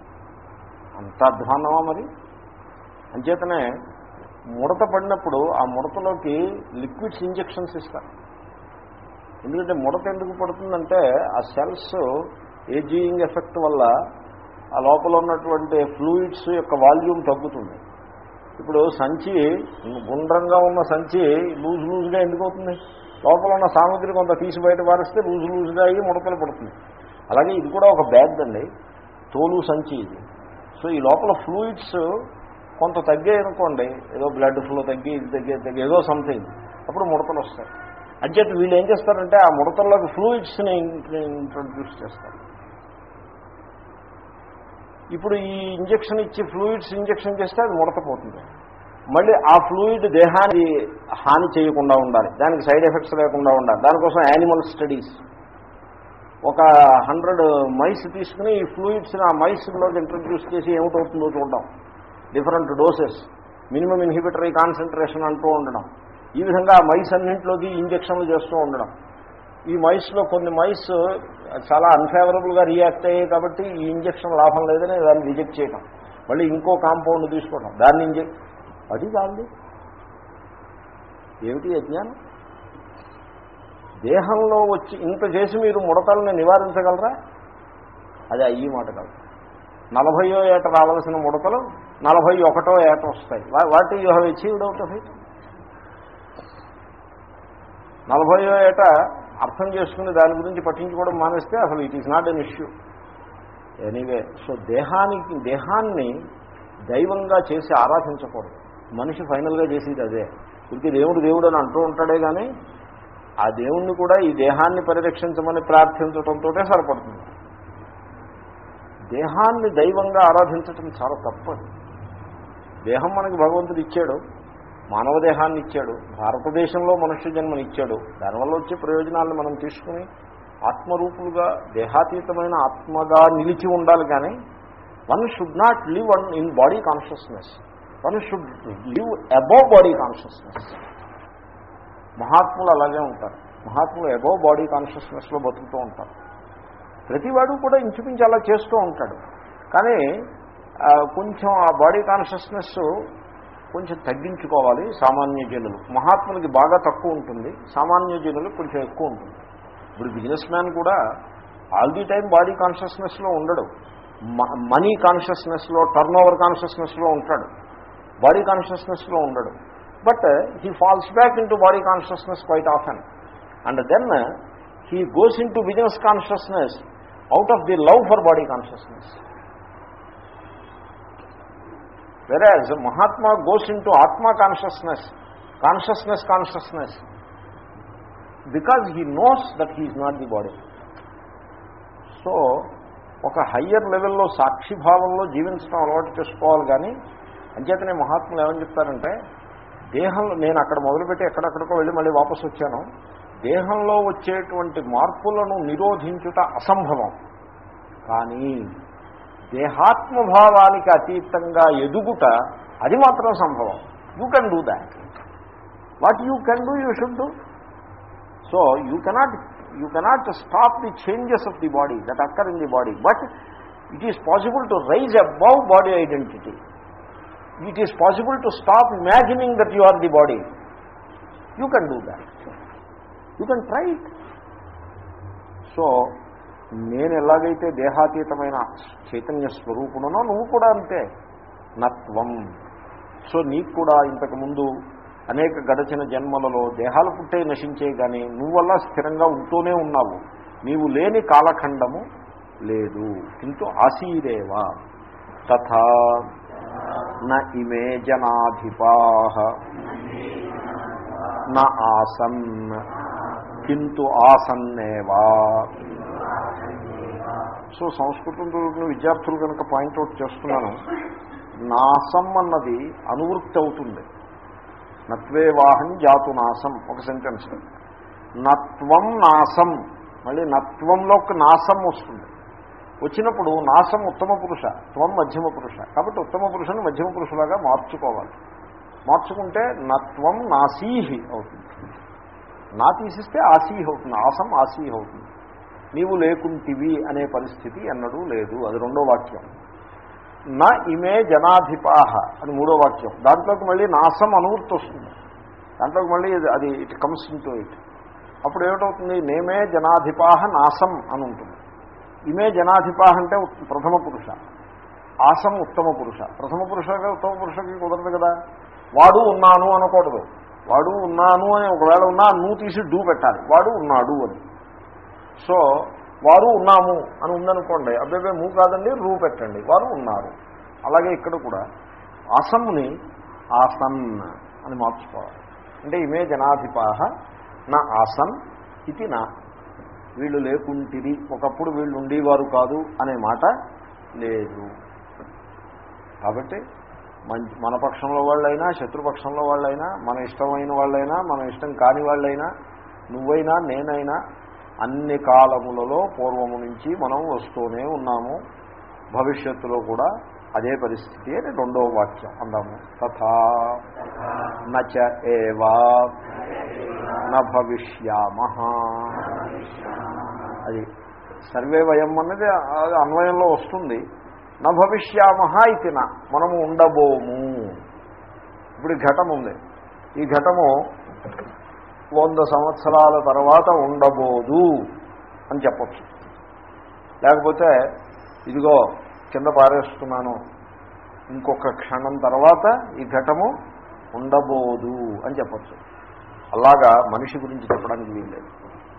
అంత అధ్వాన్నమా మరి అంచేతనే ముడత పడినప్పుడు ఆ ముడతలోకి లిక్విడ్స్ ఇంజెక్షన్స్ ఇస్తారు ఎందుకంటే ముడత ఎందుకు పడుతుందంటే ఆ సెల్స్ ఏజింగ్ ఎఫెక్ట్ వల్ల ఆ లోపల ఉన్నటువంటి ఫ్లూయిడ్స్ యొక్క వాల్యూమ్ తగ్గుతుంది ఇప్పుడు సంచి గుండ్రంగా ఉన్న సంచి లూజ్ లూజ్గా ఎందుకు అవుతుంది లోపల ఉన్న సామగ్రి కొంత తీసి బయట పారిస్తే లూజ్ లూజ్గా అయ్యి ముడతలు పడుతుంది అలాగే ఇది కూడా ఒక బ్యాగ్ అండి తోలు సంచి ఇది సో ఈ లోపల ఫ్లూయిడ్స్ కొంత తగ్గాయి అనుకోండి ఏదో బ్లడ్ ఫ్లో తగ్గి ఇది తగ్గి తగ్గి ఏదో సంథింగ్ అప్పుడు ముడతలు వస్తాయి అంచేత వీళ్ళు ఏం చేస్తారంటే ఆ ముడతల్లోకి ఫ్లూయిడ్స్ని ఇంట్రొడ్యూస్ చేస్తారు ఇప్పుడు ఈ ఇంజక్షన్ ఇచ్చి ఫ్లూయిడ్స్ ఇంజక్షన్ చేస్తే అది ముడతపోతుంది మళ్ళీ ఆ ఫ్లూయిడ్ దేహాన్ని హాని చేయకుండా ఉండాలి దానికి సైడ్ ఎఫెక్ట్స్ లేకుండా ఉండాలి దానికోసం యానిమల్ స్టడీస్ ఒక హండ్రెడ్ మైస్ తీసుకుని ఈ ఫ్లూయిడ్స్ని ఆ మైస్లోకి ఇంట్రడ్యూస్ చేసి ఏమిటవుతుందో చూడడం different doses minimum inhibitory concentration అంటూ ఉండడం ఈ విధంగా ఆ మైస్ అన్నింటిలోకి ఇంజక్షన్లు చేస్తూ ఉండడం ఈ మైస్లో కొన్ని మైస్ చాలా అన్ఫేవరబుల్గా రియాక్ట్ అయ్యాయి కాబట్టి ఈ ఇంజక్షన్ లాభం లేదని దాన్ని రిజెక్ట్ చేయడం మళ్ళీ ఇంకో కాంపౌండ్ తీసుకోవడం దాన్ని ఇంజెక్ట్ అది కాదు ఏమిటి అజ్ఞానం దేహంలో వచ్చి ఇంత చేసి మీరు ముడతల్ని నివారించగలరా అది అయ్యి మాట కాదు నలభయో ఏట రావాల్సిన ముడతలు నలభై ఒకటో ఏట వస్తాయి వాటి you have achieved out of it నలభయో ఏట అర్థం చేసుకుని దాని గురించి పట్టించుకోవడం మానేస్తే అసలు it is not an issue anyway so దేహానికి దేహాన్ని దైవంగా చేసి ఆరాధించకూడదు మనిషి ఫైనల్గా చేసేది అదే ఇంకే దేవుడు దేవుడు అని అంటూ ఉంటాడే కానీ ఆ దేవుణ్ణి కూడా ఈ దేహాన్ని పరిరక్షించమని ప్రార్థించడంతో సరిపడుతుంది దేహాన్ని దైవంగా ఆరాధించటం చాలా తప్పదు దేహం మనకి భగవంతుడు ఇచ్చాడు మానవ దేహాన్ని ఇచ్చాడు భారతదేశంలో మనుష్య జన్మని ఇచ్చాడు దానివల్ల వచ్చే ప్రయోజనాలను మనం తీసుకుని ఆత్మరూపులుగా దేహాతీతమైన ఆత్మగా నిలిచి ఉండాలి కానీ one should not live one in body consciousness one should live above body consciousness మహాత్ములు అలాగే ఉంటారు మహాత్ములు అబౌవ్ బాడీ కాన్షియస్నెస్లో బతుకుతూ ఉంటారు ప్రతివాడు కూడా ఇంచుమించు అలా చేస్తూ ఉంటాడు కానీ కొంచెం ఆ బాడీ కాన్షియస్నెస్ కొంచెం తగ్గించుకోవాలి సామాన్య జనులు మహాత్ములకి బాగా తక్కువ ఉంటుంది సామాన్య జనులు కొంచెం ఎక్కువ ఉంటుంది ఇప్పుడు బిజినెస్ మ్యాన్ కూడా ఆల్ ది టైం బాడీ కాన్షియస్నెస్లో ఉండడు మనీ కాన్షియస్నెస్లో టర్న్ ఓవర్ కాన్షియస్నెస్లో ఉంటాడు బాడీ కాన్షియస్నెస్లో ఉండడు but he falls back into body consciousness quite often and then he goes into business consciousness out of the love for body consciousness whereas Mahatma goes into atma consciousness consciousness consciousness because he knows that he is not the body so ఒక higher లెవెల్లో సాక్షిభావంలో జీవించడం అలవాటు చేసుకోవాలి కానీ అంచేతనే మహాత్ములు ఏమని చెప్తారంటే దేహంలో నేను అక్కడ మొదలుపెట్టి ఎక్కడెక్కడికో వెళ్ళి మళ్ళీ వాపసు వచ్చాను దేహంలో వచ్చేటువంటి మార్పులను నిరోధించుట అసంభవం కానీ దేహాత్మభావానికి అతీతంగా ఎదుగుట అది మాత్రం సంభవం you can do that what you can do you should do so you cannot you cannot stop the changes of the body that occur in the body but it is possible to rise above body identity it is possible to stop imagining that you are the body you can do that you can try it so నేను ఎలాగైతే దేహాతీతమైన చైతన్య స్వరూపుడునో నువ్వు కూడా అంతే నత్వం so నీకు కూడా ఇంతకుముందు అనేక గడచిన జన్మలలో దేహాలు పుట్టే నశించే కానీ నువ్వల్లా స్థిరంగా ఉంటూనే ఉన్నావు నీవు లేని కాలఖండము లేదు కింటు ఆసీరేవా తథా న ఇమే జనాధిపా న ఆసన్ కింటు ఆసన్నేవా సో సంస్కృతం చదువుకున్న విద్యార్థులు కనుక పాయింట్అవుట్ చేస్తున్నాను నాసం అన్నది అనువృత్తి అవుతుంది నత్వే వాహం జాతు నాసం ఒక సెంటెన్స్ నత్వం నాసం మళ్ళీ నత్వంలో ఒక నాసం వస్తుంది వచ్చినప్పుడు నాసం ఉత్తమ పురుష త్వం మధ్యమ పురుష కాబట్టి ఉత్తమ పురుషుని మధ్యమ పురుషులాగా మార్చుకోవాలి మార్చుకుంటే నత్వం నాసీహి అవుతుంది నా తీసిస్తే ఆసీహి అవుతుంది ఆసం ఆసీహి అవుతుంది నీవు లేకుంటివి అనే పరిస్థితి ఎన్నడూ లేదు అది రెండో వాక్యం నా ఇమే జనాధిపాహ అని మూడో వాక్యం దాంట్లోకి మళ్ళీ నాసం అనువృత్తి వస్తుంది దాంట్లోకి మళ్ళీ అది it comes into it అప్పుడు ఏమిటవుతుంది నేమే జనాధిపాహ నాసం అని ఉంటుంది ఇమే జనాధిపాహ అంటే ప్రథమ పురుష ఆసం ఉత్తమ పురుష ప్రథమ పురుషగా ఉత్తమ పురుషకి కుదరదు కదా వాడు ఉన్నాను అనకూడదు వాడు ఉన్నాను అని ఒకవేళ ఉన్నా నువ్వు తీసి డూ పెట్టాలి వాడు ఉన్నాడు అని సో వారు ఉన్నాము అని ఉందనుకోండి అబ్బాయి మూ కాదండి రూ పెట్టండి వారు ఉన్నారు అలాగే ఇక్కడ కూడా ఆసమ్ని ఆసన్ అని మార్చుకోవాలి అంటే ఇమే జనాధిపాహ నా ఆసన్ ఇది నా వీళ్ళు లేకుంటిది ఒకప్పుడు వీళ్ళు ఉండేవారు కాదు అనే మాట లేదు కాబట్టి మంచి మన పక్షంలో వాళ్ళైనా శత్రుపక్షంలో వాళ్ళైనా మన ఇష్టమైన వాళ్ళైనా మన ఇష్టం కాని వాళ్ళైనా నువ్వైనా నేనైనా అన్ని కాలములలో పూర్వము నుంచి మనం వస్తూనే ఉన్నాము భవిష్యత్తులో కూడా అదే పరిస్థితి అని రెండవ వాక్యం అందాము తథా నచ ఏవా భవిష్యామ అది సర్వే వయం అన్నది అది అన్వయంలో వస్తుంది నా భవిష్యామ ఇది నా మనము ఉండబోము ఇప్పుడు ఘటం ఉంది ఈ ఘటము వంద సంవత్సరాల తర్వాత ఉండబోదు అని చెప్పచ్చు లేకపోతే ఇదిగో కింద పారేస్తున్నాను ఇంకొక క్షణం తర్వాత ఈ ఘటము ఉండబోదు అని చెప్పచ్చు అలాగా మనిషి గురించి చెప్పడానికి వీల్లేదు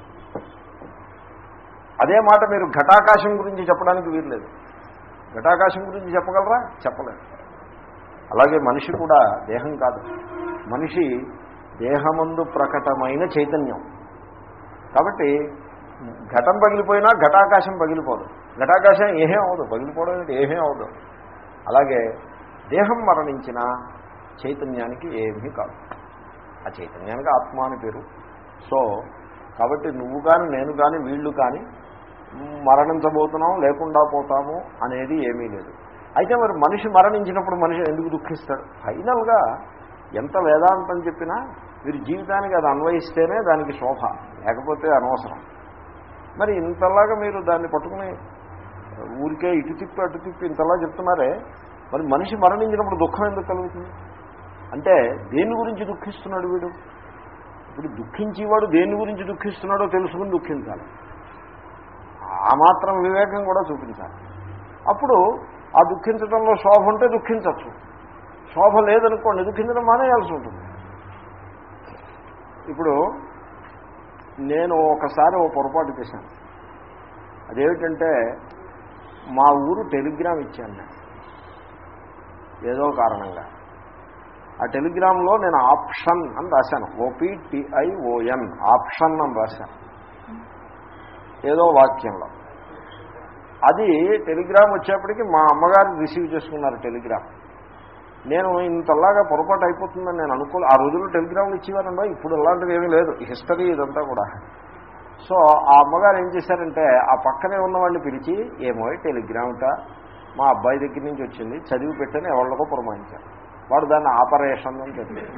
అదే మాట మీరు ఘటాకాశం గురించి చెప్పడానికి వీల్లేదు ఘటాకాశం గురించి చెప్పగలరా చెప్పలేదు అలాగే మనిషి కూడా దేహం కాదు మనిషి దేహమందు ప్రకటమైన చైతన్యం కాబట్టి ఘటం పగిలిపోయినా ఘటాకాశం పగిలిపోదు ఘటాకాశం ఏమీ అవదు పగిలిపోవడం ఏంటి ఏమీ అవదు అలాగే దేహం మరణించిన చైతన్యానికి ఏమీ కాదు ఆ చైతన్యానికి ఆత్మ అని పేరు సో కాబట్టి నువ్వు కానీ నేను కానీ వీళ్ళు కానీ మరణించబోతున్నాం లేకుండా పోతాము అనేది ఏమీ లేదు అయితే మరి మనిషి మరణించినప్పుడు మనిషి ఎందుకు దుఃఖిస్తాడు ఫైనల్గా ఎంత వేదాంతం చెప్పినా మీరు జీవితానికి అది అన్వయిస్తేనే దానికి శోభ లేకపోతే అనవసరం మరి ఇంతలాగా మీరు దాన్ని పట్టుకుని ఊరికే ఇటు తిప్పి అటు తిప్పి ఇంతలా చెప్తున్నారే మరి మనిషి మరణించినప్పుడు దుఃఖం ఎందుకు కలుగుతుంది అంటే దేని గురించి దుఃఖిస్తున్నాడు వీడు ఇప్పుడు దుఃఖించేవాడు దేని గురించి దుఃఖిస్తున్నాడో తెలుసుకుని దుఃఖించాలి ఆ మాత్రం వివేకం కూడా చూపించాలి అప్పుడు ఆ దుఃఖించడంలో శోభ ఉంటే దుఃఖించవచ్చు శోభ లేదనుకోండి దుఃఖించడం మానేయాల్సి ఉంటుంది ఇప్పుడు నేను ఒకసారి ఓ పొరపాటు చేశాను అదేమిటంటే మా ఊరు టెలిగ్రామ్ ఇచ్చాను నేను ఏదో కారణంగా ఆ టెలిగ్రామ్లో నేను ఆప్షన్ అని రాశాను ఓపీటీఐఓఎన్ ఆప్షన్ అని రాశాను ఏదో వాక్యంలో అది టెలిగ్రామ్ వచ్చేప్పటికి మా అమ్మగారు రిసీవ్ చేసుకున్నారు టెలిగ్రామ్ నేను ఇంతలాగా పొరపాటు అయిపోతుందని నేను అనుకో ఆ రోజుల్లో టెలిగ్రామ్లు ఇచ్చేవారండో ఇప్పుడు అలాంటిది ఏమీ లేదు హిస్టరీ ఇదంతా కూడా సో ఆ అమ్మగారు ఏం చేశారంటే ఆ పక్కనే ఉన్న వాళ్ళని పిలిచి ఏమో టెలిగ్రామ్ట మా అబ్బాయి దగ్గర నుంచి వచ్చింది చదివి పెట్టని ఎవరికో పురమాయించారు వాడు దాన్ని ఆపరేషన్ అని చదివాడు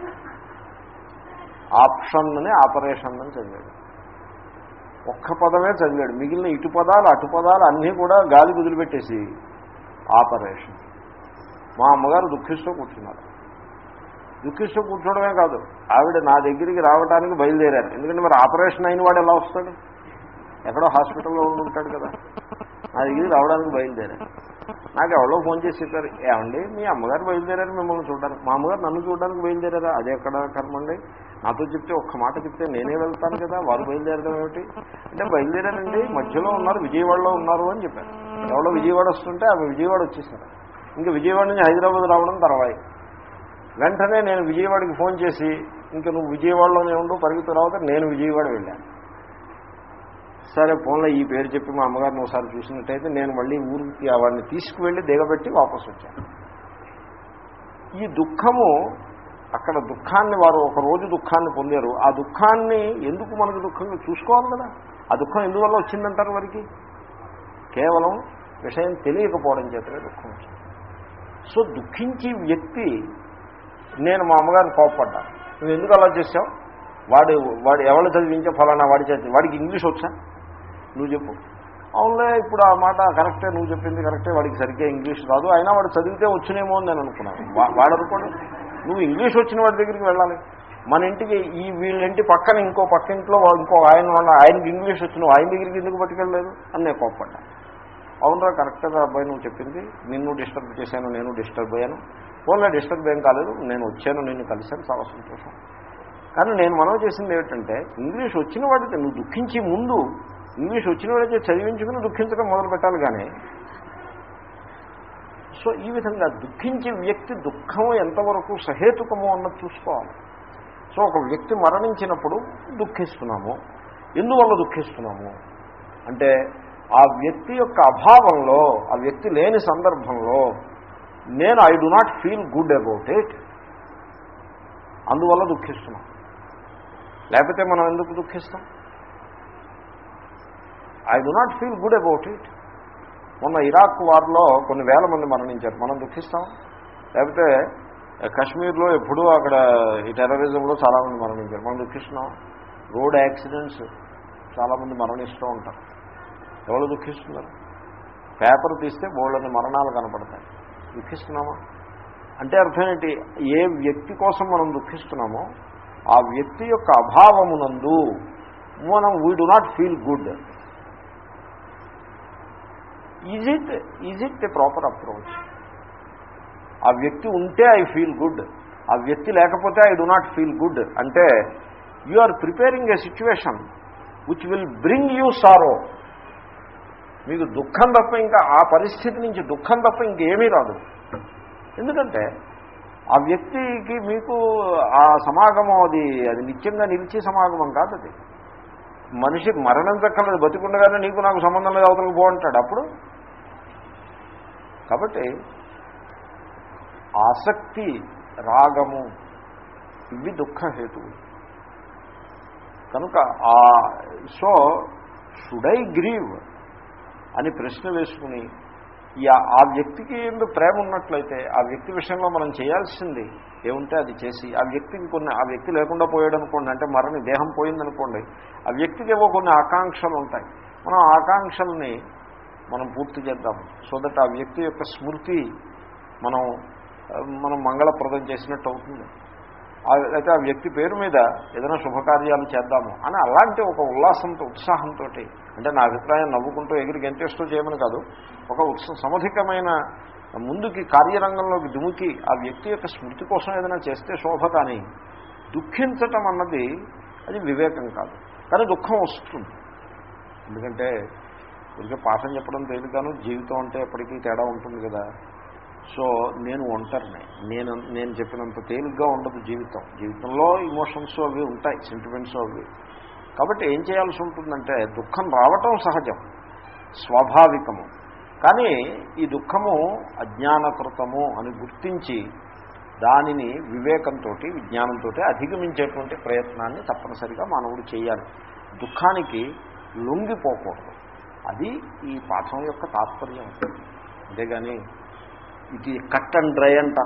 ఆప్షన్ అని ఆపరేషన్ అని చదివాడు ఒక్క పదమే చదివాడు మిగిలిన ఇటు పదాలు అటు పదాలు అన్నీ కూడా గాలి వదిలిపెట్టేసి ఆపరేషన్ మా అమ్మగారు దుఃఖిస్తూ కూర్చున్నారు దుఃఖిస్తూ కూర్చోవడమే కాదు ఆవిడ నా దగ్గరికి రావడానికి బయలుదేరారు ఎందుకంటే మరి ఆపరేషన్ అయిన వాడు ఎలా వస్తాడు ఎక్కడో హాస్పిటల్లో ఉండి ఉంటాడు కదా నా దగ్గరికి రావడానికి బయలుదేరారు నాకు ఎవరో ఫోన్ చేసి చెప్పారు ఏమండి మీ అమ్మగారు బయలుదేరారు మిమ్మల్ని చూడడానికి మా అమ్మగారు నన్ను చూడడానికి బయలుదేరారా అదే ఎక్కడ కర్మండి నాతో చెప్తే ఒక్క మాట చెప్తే నేనే వెళ్తాను కదా వారు బయలుదేరడం ఏమిటి అంటే బయలుదేరారండి మధ్యలో ఉన్నారు విజయవాడలో ఉన్నారు అని చెప్పారు ఎవరో విజయవాడ వస్తుంటే ఆమె విజయవాడ వచ్చేసారు ఇంకా విజయవాడ నుంచి హైదరాబాద్ రావడం తర్వాయి వెంటనే నేను విజయవాడకి ఫోన్ చేసి ఇంకా నువ్వు విజయవాడలోనే ఉండు పరిగెత్తు రావద్దు నేను విజయవాడ వెళ్ళాను సరే ఫోన్లో ఈ పేరు చెప్పి మా అమ్మగారిని ఒకసారి చూసినట్టయితే నేను మళ్ళీ ఊరికి వాడిని తీసుకువెళ్ళి దిగబెట్టి వాపసు వచ్చాను ఈ దుఃఖము అక్కడ దుఃఖాన్ని వారు ఒక రోజు దుఃఖాన్ని పొందారు ఆ దుఃఖాన్ని ఎందుకు మనకు దుఃఖంగా చూసుకోవాలి కదా ఆ దుఃఖం ఎందువల్ల వచ్చిందంటారు వారికి కేవలం విషయం తెలియకపోవడం చేతనే దుఃఖం వచ్చింది సో దుఃఖించే వ్యక్తి నేను మా అమ్మగారిని కోపడ్డాను నువ్వు ఎందుకు అలా చేసావు వాడు వాడు ఎవరు చదివించే ఫలానా వాడి చేతి వాడికి ఇంగ్లీష్ వచ్చా నువ్వు చెప్పు అవునులే ఇప్పుడు ఆ మాట కరెక్టే నువ్వు చెప్పింది కరెక్టే వాడికి సరిగ్గా ఇంగ్లీష్ రాదు అయినా వాడు చదివితే వచ్చునేమో అని నేను అనుకున్నాను వా- వాడు అనుకోండి నువ్వు ఇంగ్లీష్ వచ్చిన వాడి దగ్గరికి వెళ్ళాలి మన ఇంటికి ఈ వీళ్ళింటి పక్కన ఇంకో పక్క ఇంట్లో వా- ఇంకో ఆయన ఉన్న- ఆయనకి ఇంగ్లీష్ వచ్చిన ఆయన దగ్గరికి ఎందుకు పట్టుకెళ్ళలేదు అని నేను కోప్పడ్డా అవునరా కరెక్ట్గా అబ్బాయి నువ్వు చెప్పింది నిన్ను డిస్టర్బ్ చేశాను నేను డిస్టర్బ్ అయ్యాను ఫోన్లో డిస్టర్బ్ ఏం కాలేదు నేను వచ్చాను నిన్ను కలిశాను చాలా సంతోషం కానీ నేను మనవి చేసింది ఏమిటంటే ఇంగ్లీష్ వచ్చిన వాడికి నువ్వు దుఃఖించి ముందు ఇంగ్లీష్ వచ్చిన వాడికి చదివించుకుని దుఃఖించడం మొదలు పెట్టాలి కానీ సో ఈ విధంగా దుఃఖించే వ్యక్తి దుఃఖం ఎంతవరకు సహేతుకమో అన్నది చూసుకోవాలి సో ఒక వ్యక్తి మరణించినప్పుడు దుఃఖిస్తున్నాము ఎందువల్ల దుఃఖిస్తున్నాము అంటే ఆ వ్యక్తి యొక్క అభావంలో ఆ వ్యక్తి లేని సందర్భంలో నేను I do not feel good about it అందువల్ల దుఃఖిస్తున్నాం లేకపోతే మనం ఎందుకు దుఃఖిస్తాం I do not feel good about it మొన్న ఇరాక్ వార్లో కొన్ని వేల మంది మరణించారు మనం దుఃఖిస్తాం లేకపోతే కాశ్మీర్లో ఎప్పుడూ అక్కడ ఈ టెర్రరిజంలో చాలామంది మరణించారు మనం దుఃఖిస్తున్నాం రోడ్ యాక్సిడెంట్స్ చాలామంది మరణిస్తూ ఉంటారు ఎవరు దుఃఖిస్తున్నారు పేపర్ తీస్తే బోళ్ళని మరణాలు కనపడతాయి దుఃఖిస్తున్నామా అంటే అర్థం ఏంటి ఏ వ్యక్తి కోసం మనం దుఃఖిస్తున్నామో ఆ వ్యక్తి యొక్క అభావమునందు మనం we do not feel good is it is it a proper approach ఆ వ్యక్తి ఉంటే ఐ ఫీల్ గుడ్ ఆ వ్యక్తి లేకపోతే I do not feel good అంటే you are preparing a situation which will bring you sorrow మీకు దుఃఖం తప్ప ఇంకా ఆ పరిస్థితి నుంచి దుఃఖం తప్ప ఇంకేమీ రాదు ఎందుకంటే ఆ వ్యక్తికి మీకు ఆ సమాగమం అది అది నిత్యంగా నిలిచే సమాగమం కాదు అది మనిషి మరణించక్కర్లేదు బతికుండగానే నీకు నాకు సంబంధం లేదు అవతలకు బాగుంటాడు అప్పుడు కాబట్టి ఆసక్తి రాగము ఇవి దుఃఖహేతువు కనుక ఆ సో షుడ్ ఐ గ్రీవ్ అని ప్రశ్న వేసుకుని ఈ ఆ- ఆ వ్యక్తికి ఎందుకు ప్రేమ ఉన్నట్లయితే ఆ వ్యక్తి విషయంలో మనం చేయాల్సింది ఏముంటే అది చేసి ఆ వ్యక్తికి కొన్ని ఆ వ్యక్తి లేకుండా పోయాడు అనుకోండి అంటే మరణి దేహం పోయిందనుకోండి ఆ వ్యక్తికి ఏవో కొన్ని ఆకాంక్షలు ఉంటాయి మనం ఆ ఆకాంక్షల్ని మనం పూర్తి చేద్దాం సో దట్ ఆ వ్యక్తి యొక్క స్మృతి మనం ఆ, మనం మంగళప్రదం చేసినట్టు అవుతుంది ఆ- అయితే ఆ వ్యక్తి పేరు మీద ఏదైనా శుభకార్యాలు చేద్దాము అని అలాంటి ఒక ఉల్లాసంతో ఉత్సాహంతో అంటే నా అభిప్రాయం నవ్వుకుంటూ ఎగిరి గెంటేస్తూ చేయమని కాదు ఒక ఉత్స సమధికమైన ముందుకి కార్యరంగంలోకి దుముకి ఆ వ్యక్తి యొక్క స్మృతి కోసం ఏదైనా చేస్తే శోభ కానీ దుఃఖించటం అన్నది అది వివేకం కాదు కానీ దుఃఖం వస్తుంది ఎందుకంటే ఇదిగే పాఠం చెప్పడం తేలికాను జీవితం అంటే ఎప్పటికీ తేడా ఉంటుంది కదా సో నేను ఒంటరిని నేను నేను చెప్పినంత తేలిగ్గా ఉండదు జీవితం జీవితంలో ఇమోషన్స్ అవి ఉంటాయి సెంటిమెంట్స్ అవి కాబట్టి ఏం చేయాల్సి ఉంటుందంటే దుఃఖం రావటం సహజం స్వాభావికము కానీ ఈ దుఃఖము అజ్ఞానకృతము అని గుర్తించి దానిని వివేకంతో విజ్ఞానంతో అధిగమించేటువంటి ప్రయత్నాన్ని తప్పనిసరిగా మానవుడు చేయాలి దుఃఖానికి లొంగిపోకూడదు అది ఈ పాఠం యొక్క తాత్పర్యం అంతేగాని ఇది కట్ అండ్ డ్రై అంట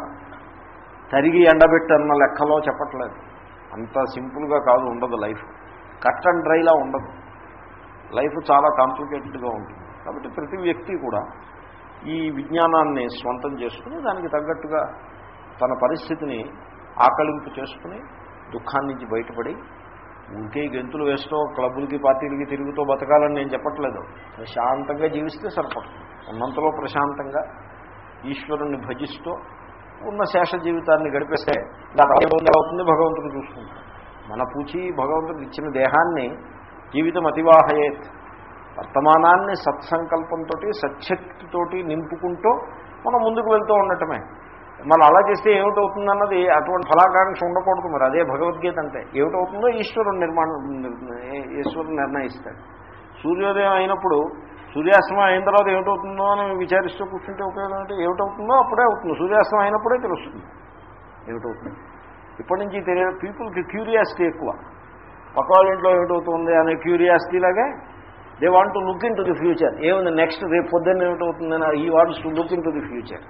తరిగి ఎండబెట్టన్న లెక్కలో చెప్పట్లేదు అంత సింపుల్గా కాదు ఉండదు లైఫ్ కట్ అండ్ డ్రైలా ఉండదు లైఫ్ చాలా కాంప్లికేటెడ్గా ఉంటుంది కాబట్టి ప్రతి వ్యక్తి కూడా ఈ విజ్ఞానాన్ని స్వంతం చేసుకుని దానికి తగ్గట్టుగా తన పరిస్థితిని ఆకలింపు చేసుకుని దుఃఖాన్ని నుంచి బయటపడి ఊరికే గెంతులు వేస్తూ క్లబ్బులకి పార్టీలకి తిరుగుతూ బతకాలని నేను చెప్పట్లేదు ప్రశాంతంగా జీవిస్తే సరిపడుతుంది ఉన్నంతలో ప్రశాంతంగా ఈశ్వరుణ్ణి భజిస్తూ ఉన్న శేష జీవితాన్ని గడిపేస్తే ఎలా అవుతుంది భగవంతుడు చూసుకుంటాడు మన పూచి భగవంతుడు ఇచ్చిన దేహాన్ని జీవితం అతివాహయేత్ వర్తమానాన్ని సత్సంకల్పంతో సత్శక్తితోటి నింపుకుంటూ మనం ముందుకు వెళ్తూ ఉండటమే మనం అలా చేస్తే ఏమిటవుతుందన్నది అటువంటి ఫలాకాంక్ష ఉండకూడదు మరి అదే భగవద్గీత అంటే ఏమిటవుతుందో ఈశ్వరుడు నిర్మాణం ఈశ్వరుడు నిర్ణయిస్తాడు సూర్యోదయం అయినప్పుడు సూర్యాస్తమయం అయిన తర్వాత ఏమిటవుతుందో అని విచారిస్తూ కూర్చుంటే ఉపయోగం అంటే ఏమిటవుతుందో అప్పుడే అవుతుంది సూర్యాస్తమయం అయినప్పుడే తెలుస్తుంది ఏమిటవుతుంది ఇప్పటి నుంచి తెలియ పీపుల్కి క్యూరియాసిటీ ఎక్కువ పక్క వాళ్ళ ఇంట్లో ఏమిటవుతుంది అనే క్యూరియాసిటీ లాగే they want to look into the future ఏముంది నెక్స్ట్ రేపు పొద్దున్న ఏమిటవుతుందని ఈ wants to look into the future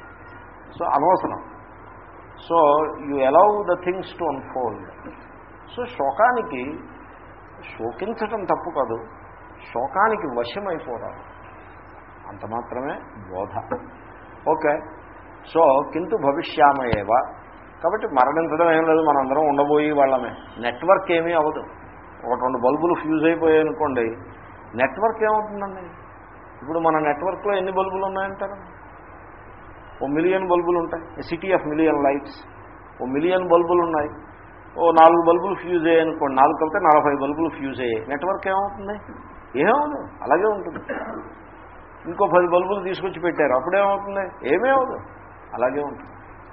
so అనవసరం so you allow the things to unfold so శోకానికి శోకించటం తప్పు కాదు శోకానికి వశమైపోరాదు అంత మాత్రమే బోధ ఓకే సో కింటు భవిష్యామయేవ కాబట్టి మరణించడం ఏం లేదు మనందరం ఉండబోయి వాళ్ళమే నెట్వర్క్ ఏమీ అవ్వదు ఒక రెండు బల్బులు ఫ్యూజ్ అయిపోయాయి అనుకోండి నెట్వర్క్ ఏమవుతుందండి ఇప్పుడు మన నెట్వర్క్లో ఎన్ని బల్బులు ఉన్నాయంటారు ఓ మిలియన్ బల్బులు ఉంటాయి సిటీ ఆఫ్ మిలియన్ లైట్స్ ఓ మిలియన్ బల్బులు ఉన్నాయి ఓ నాలుగు బల్బులు ఫ్యూజ్ అయ్యాయి అనుకోండి నాలుగు కలిపితే నలభై బల్బులు ఫ్యూజ్ అయ్యాయి నెట్వర్క్ ఏమవుతుంది ఏమవుదు అలాగే ఉంటుంది ఇంకో పది బల్బులు తీసుకొచ్చి పెట్టారు అప్పుడేమవుతుంది ఏమేమవుదు అలాగే ఉంటుంది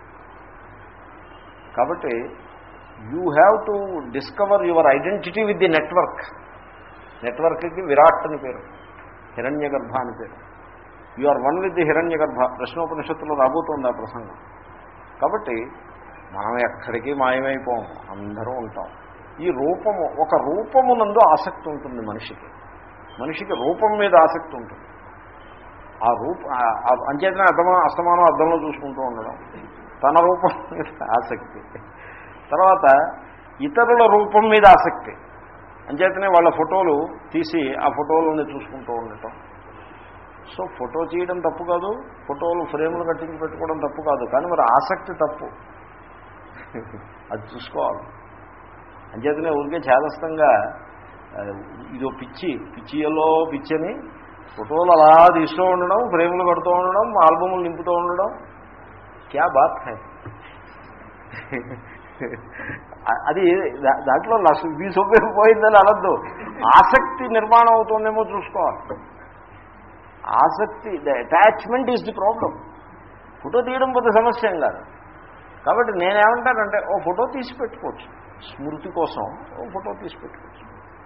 కాబట్టి you have to discover your identity with the network నెట్వర్క్కి విరాట్ అని పేరు హిరణ్య గర్భ అని పేరు you are one with the Hiranyagarbha ప్రశ్నోపనిషత్తులో రాబోతోంది ఆ ప్రసంగం కాబట్టి మనం ఎక్కడికి మాయమైపోం అందరూ ఉంటాం ఈ రూపము ఒక రూపమునందు ఆసక్తి ఉంటుంది మనిషికి మనిషికి రూపం మీద ఆసక్తి ఉంటుంది ఆ రూప అంచేతనే అర్థమా అస్తమానం అర్థంలో చూసుకుంటూ ఉండడం తన రూపం మీద ఆసక్తి తర్వాత ఇతరుల రూపం మీద ఆసక్తి అంచేతనే వాళ్ళ ఫోటోలు తీసి ఆ ఫోటోలని చూసుకుంటూ ఉండటం సో ఫోటో చేయడం తప్పు కాదు ఫోటోలు ఫ్రేములు కట్టించి పెట్టుకోవడం తప్పు కాదు కానీ మరి ఆసక్తి తప్పు అది చూసుకోవాలి అంచేతనే ఊరికే చేదస్తంగా ఇదో పిచ్చి పిచ్చిలో పిచ్చని ఫోటోలు అలా తీస్తూ ఉండడం ఫ్రేములు కడుతూ ఉండడం ఆల్బములు నింపుతూ ఉండడం క్యా బాత్ హై అది దాంట్లో మీ సొమ్ము పోయిందని అనద్దు ఆసక్తి నిర్మాణం అవుతుందేమో చూసుకోవాలి ఆసక్తి the attachment is the problem photo తీయడం పెద్ద సమస్య ఏం కాదు కాబట్టి నేనేమంటానంటే ఓ ఫోటో తీసి పెట్టుకోవచ్చు స్మృతి కోసం ఓ ఫోటో తీసి పెట్టుకోవచ్చు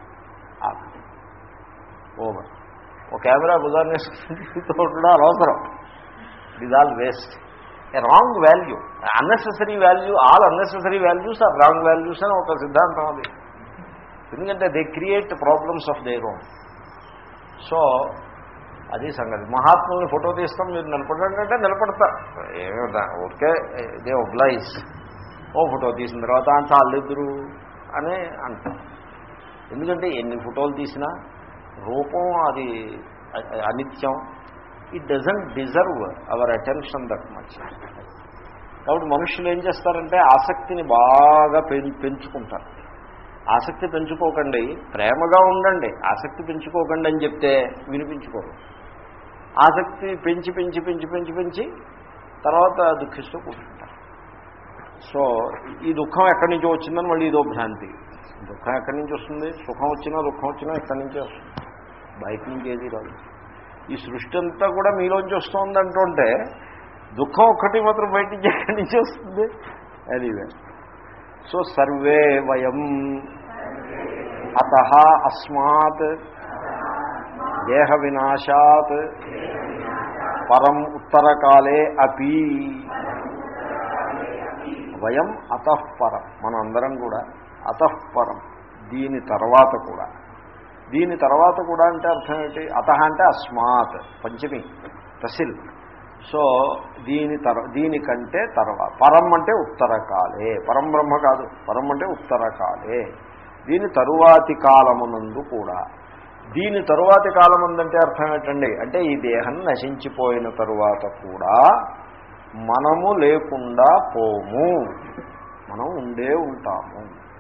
ఓవర్ ఓ కెమెరా బుధాన్ని ఉండడం అనవసరం it all waste a wrong value unnecessary value all unnecessary values are wrong values అని ఒక సిద్ధాంతం అది ఎందుకంటే they create problems of their own so అది సంగతి మహాత్ముల్ని ఫోటో తీస్తాం మీరు నిలబడండి అంటే నిలబడతారు ఏమిటా ఓకే దే ఒబ్లైజ్ ఓ ఫోటో తీసిన తర్వాత చాలిద్దరు అని అంటాం ఎందుకంటే ఎన్ని ఫోటోలు తీసినా రూపం అది అనిత్యం it doesn't deserve our attention that much కాబట్టి మనుషులు ఏం చేస్తారంటే ఆసక్తిని బాగా పెంచుకుంటారు ఆసక్తి పెంచుకోకండి ప్రేమగా ఉండండి ఆసక్తి పెంచుకోకండి అని చెప్తే వినిపించుకోరు ఆసక్తి పెంచి పెంచి పెంచి పెంచి పెంచి తర్వాత దుఃఖిస్తూ కూర్చుంటారు సో ఈ దుఃఖం ఎక్కడి నుంచి వచ్చిందని మళ్ళీ ఇదో భ్రాంతి దుఃఖం ఎక్కడి నుంచి వస్తుంది సుఖం వచ్చినా దుఃఖం వచ్చినా ఎక్కడి నుంచే వస్తుంది బయట నుంచి ఏది రాదు ఈ సృష్టి అంతా కూడా మీలోంచి వస్తుంది అంటుంటే దుఃఖం ఒక్కటి మాత్రం బయట నుంచి ఎక్కడి నుంచి వస్తుంది ఎనీవే సో సర్వే వయం అత అస్మాత్ దేహ వినాశాత్ పరం ఉత్తరకాలే అపి వయం అతఃపరం మనందరం కూడా అతఃపరం దీని తర్వాత కూడా దీని తర్వాత కూడా అంటే అర్థం ఏంటి అత అంటే అస్మాత్ పంచమి తసిల్ సో దీని తర దీనికంటే తర్వాత పరం అంటే ఉత్తరకాలే పరం బ్రహ్మ కాదు పరం అంటే ఉత్తరకాలే దీని తరువాతి కాలమునందు కూడా దీని తరువాతి కాలముందంటే అర్థం ఏంటండి అంటే ఈ దేహం నశించిపోయిన తరువాత కూడా మనము లేకుండా పోము మనం ఉండే ఉంటాము